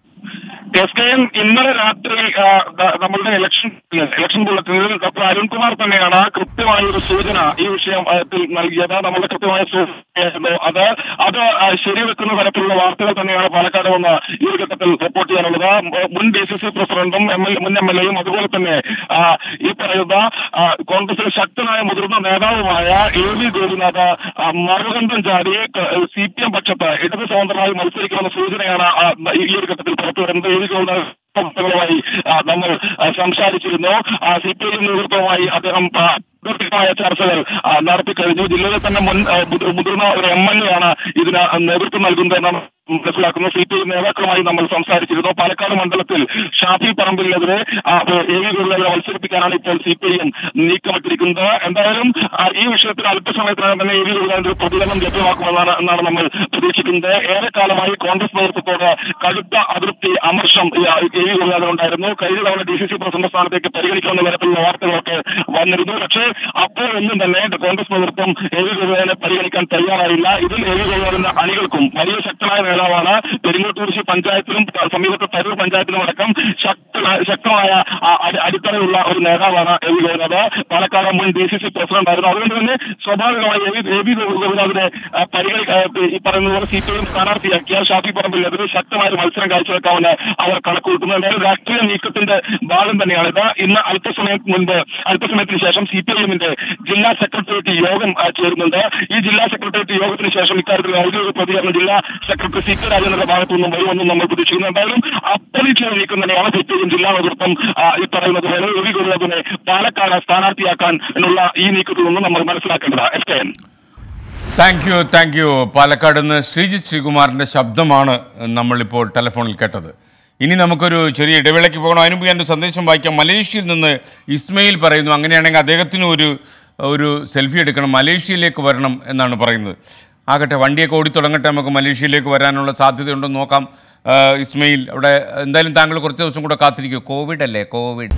എസ് കെ എം ഇന്നലെ രാത്രി ആ, ദ- നമ്മളുടെ ഇലക്ഷൻ ഇലക്ഷൻ ബുള്ളറ്റിനിൽ ഡോക്ടർ അരുൺകുമാർ തന്നെയാണ് കൃത്യമായ ഒരു സൂചന ഈ വിഷയത്തിൽ നൽകിയത് നമ്മളുടെ കൃത്യമായ സൂചനയായിരുന്നു അത് അത് ആ, ശരിവെക്കുന്ന തരത്തിലുള്ള വാർത്തകൾ തന്നെയാണ് പാലക്കാട് വന്ന് ഈ ഒരു ഘട്ടത്തിൽ റിപ്പോർട്ട് ചെയ്യാനുള്ളത് മ- മുൻ ഡി സി സി പ്രസിഡന്റും എം എൽ മുൻ എം എൽ എയും അതുപോലെ തന്നെ ആ, ഈ പറയുന്ന ആ, കോൺഗ്രസിലെ ശക്തനായ മുതിർന്ന നേതാവുമായ എ വി ഗോപിനാഥ് ആ, മറുകണ്ഠം ചാടി സി പി എം പക്ഷത്ത് ഇടത് സ്വതന്ത്രമായി മത്സരിക്കുമെന്ന സൂചനയാണ് ആ, ഈ ഒരു ഘട്ടത്തിൽ പുറത്തുവരുന്നത് എ വി ഗോപിനാഥ് പ്രവർത്തകരുമായി ആ, നമ്മൾ ആ, സംസാരിച്ചിരുന്നു സി പി ഐ നേതൃത്വമായി അദ്ദേഹം ആ, ദീർഘമായ ചർച്ചകൾ ആ, നടത്തിക്കഴിഞ്ഞു ജില്ലയിലെ തന്നെ മുൻ ആ, മുതിർ- മുതിർന്ന ഒരു എം എൽ എ ആണ് ഇതിന് നേതൃത്വം നൽകുന്നതെന്നാണ് മനസ്സിലാക്കുന്നത് സി പി ഐ നേതാക്കളുമായി നമ്മൾ സംസാരിച്ചിരുന്നു പാലക്കാട് മണ്ഡലത്തിൽ ഷാഫി പറമ്പിലിനെതിരെ ആ, എ വി ഗുരുവിനെ മത്സരിപ്പിക്കാനാണ് ഇപ്പോൾ സി പി ഐയും നീക്കമിട്ടിരിക്കുന്നത് എന്തായാലും ആ, ഈ വിഷയത്തിൽ അല്പസമയത്തിനകം തന്നെ എ വി ഗുരുവിന്റെ ഒരു പ്രതികരണം ലഭ്യമാക്കുമെന്നാണ് എന്നാണ് നമ്മൾ പ്രതീക്ഷിക്കുന്നത് ഏറെക്കാലമായി കോൺഗ്രസ് നേതൃത്വത്തോട് കടുത്ത അതൃപ്തി അമർഷം ഈ, ആ, എ വി ഗുരുവാദനുണ്ടായിരുന്നു കഴിഞ്ഞ തവണ ഡി സി സി പ്രസിഡന്റ് സ്ഥാനത്തേക്ക് പരിഗണിക്കുമെന്ന തരത്തിലുള്ള വാർത്തകളൊക്കെ വന്നിരുന്നു പക്ഷേ അപ്പോഴൊന്നും തന്നെ കോൺഗ്രസ് നേതൃത്വം എ വി ഗുരുവാദനെ പരിഗണിക്കാൻ തയ്യാറായില്ല ഇതിൽ എ വി ഗുരുവാദന്റെ അണികൾക്കും വലിയ ശക്തനായ നേതാവാണ് പെരിങ്ങോട്ടുകുറിശി പഞ്ചായത്തിലും സമീപത്തെ തരൂർ പഞ്ചായത്തിലും അടക്കം ശക്തനായ ശക്തമായ ആ, അടി- അടിത്തറയുള്ള ഒരു നേതാവാണ് എ വി ഗോപിനാഥ് പാലക്കാട് മുൻ ഡി സി സി പ്രസിഡന്റ് ആയിരുന്നു അതുകൊണ്ട് തന്നെ സ്വാഭാവികമായി എ വി എ വി ഗോപിനാഥിനെ ആ, പരിഗണി ആ, ഈ പറയുന്ന പോലെ സി പി എം സ്ഥാനാർത്ഥിയാക്കിയാൽ ഷാഫി പറമ്പിലെതിരെ ശക്തമായ ഒരു മത്സരം കാഴ്ചവെക്കാമെന്ന് അവർ കണക്കുകൂട്ടുന്നു എന്തായാലും രാഷ്ട്രീയ നീക്കത്തിന്റെ ഭാഗം തന്നെയാണിത് ഇന്ന് അല്പസമയം മുൻപ് അല്പസമയത്തിന് ശേഷം സി പി ഐ എമ്മിന്റെ ജില്ലാ സെക്രട്ടേറിയറ്റ് യോഗം ആ, ചേരുന്നുണ്ട് ഈ ജില്ലാ സെക്രട്ടേറിയറ്റ് യോഗത്തിന് ശേഷം ഇക്കാര്യത്തിൽ ഔദ്യോഗിക പ്രതികരണം ജില്ലാ സെക്രട്ടറി സി കെ രാജേന്ദ്രന്റെ ഭാഗത്തു നിന്നും വരുമെന്നും നമ്മൾ പ്രതീക്ഷിക്കുന്നു എന്തായാലും അപ്രതീക്ഷിത നീക്കം തന്നെയാണ് സി പി ഐ എം ജില്ലാ നേതൃത്വം ആ, ഈ പറയുന്നത് പോലെ രവി ഗുരുനാഥിനെ പാലക്കാട് സ്ഥാനാർത്ഥിയാക്കാൻ എന്നുള്ള ഈ നീക്കത്തിൽ നിന്നും നമ്മൾ മനസ്സിലാക്കേണ്ടത് S K N thank you thank you Palakkad നിന്ന് ശ്രീജിത്ത് ശ്രീകുമാറിൻ്റെ ശബ്ദമാണ് നമ്മളിപ്പോൾ ടെലിഫോണിൽ കേട്ടത് ഇനി നമുക്കൊരു ചെറിയ ഇടവേളയ്ക്ക് പോകണം അതിന് മുമ്പ് ഞാൻ ഒരു സന്ദേശം വായിക്കാം മലേഷ്യയിൽ നിന്ന് ഇസ്മയിൽ പറയുന്നു അങ്ങനെയാണെങ്കിൽ അദ്ദേഹത്തിന് ഒരു ഒരു സെൽഫി എടുക്കണം മലേഷ്യയിലേക്ക് വരണം എന്നാണ് പറയുന്നത് ആകട്ടെ വണ്ടിയൊക്കെ ഓടി തുടങ്ങട്ടെ നമുക്ക് മലേഷ്യയിലേക്ക് വരാനുള്ള സാധ്യതയുണ്ടെന്ന് നോക്കാം ആ, ഇസ്മയിൽ അവിടെ എന്തായാലും താങ്കൾ കുറച്ച് ദിവസം കൂടെ കാത്തിരിക്കും കോവിഡ് അല്ലേ Covid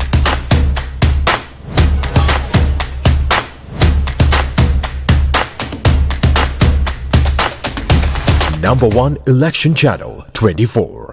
Number one election channel 24.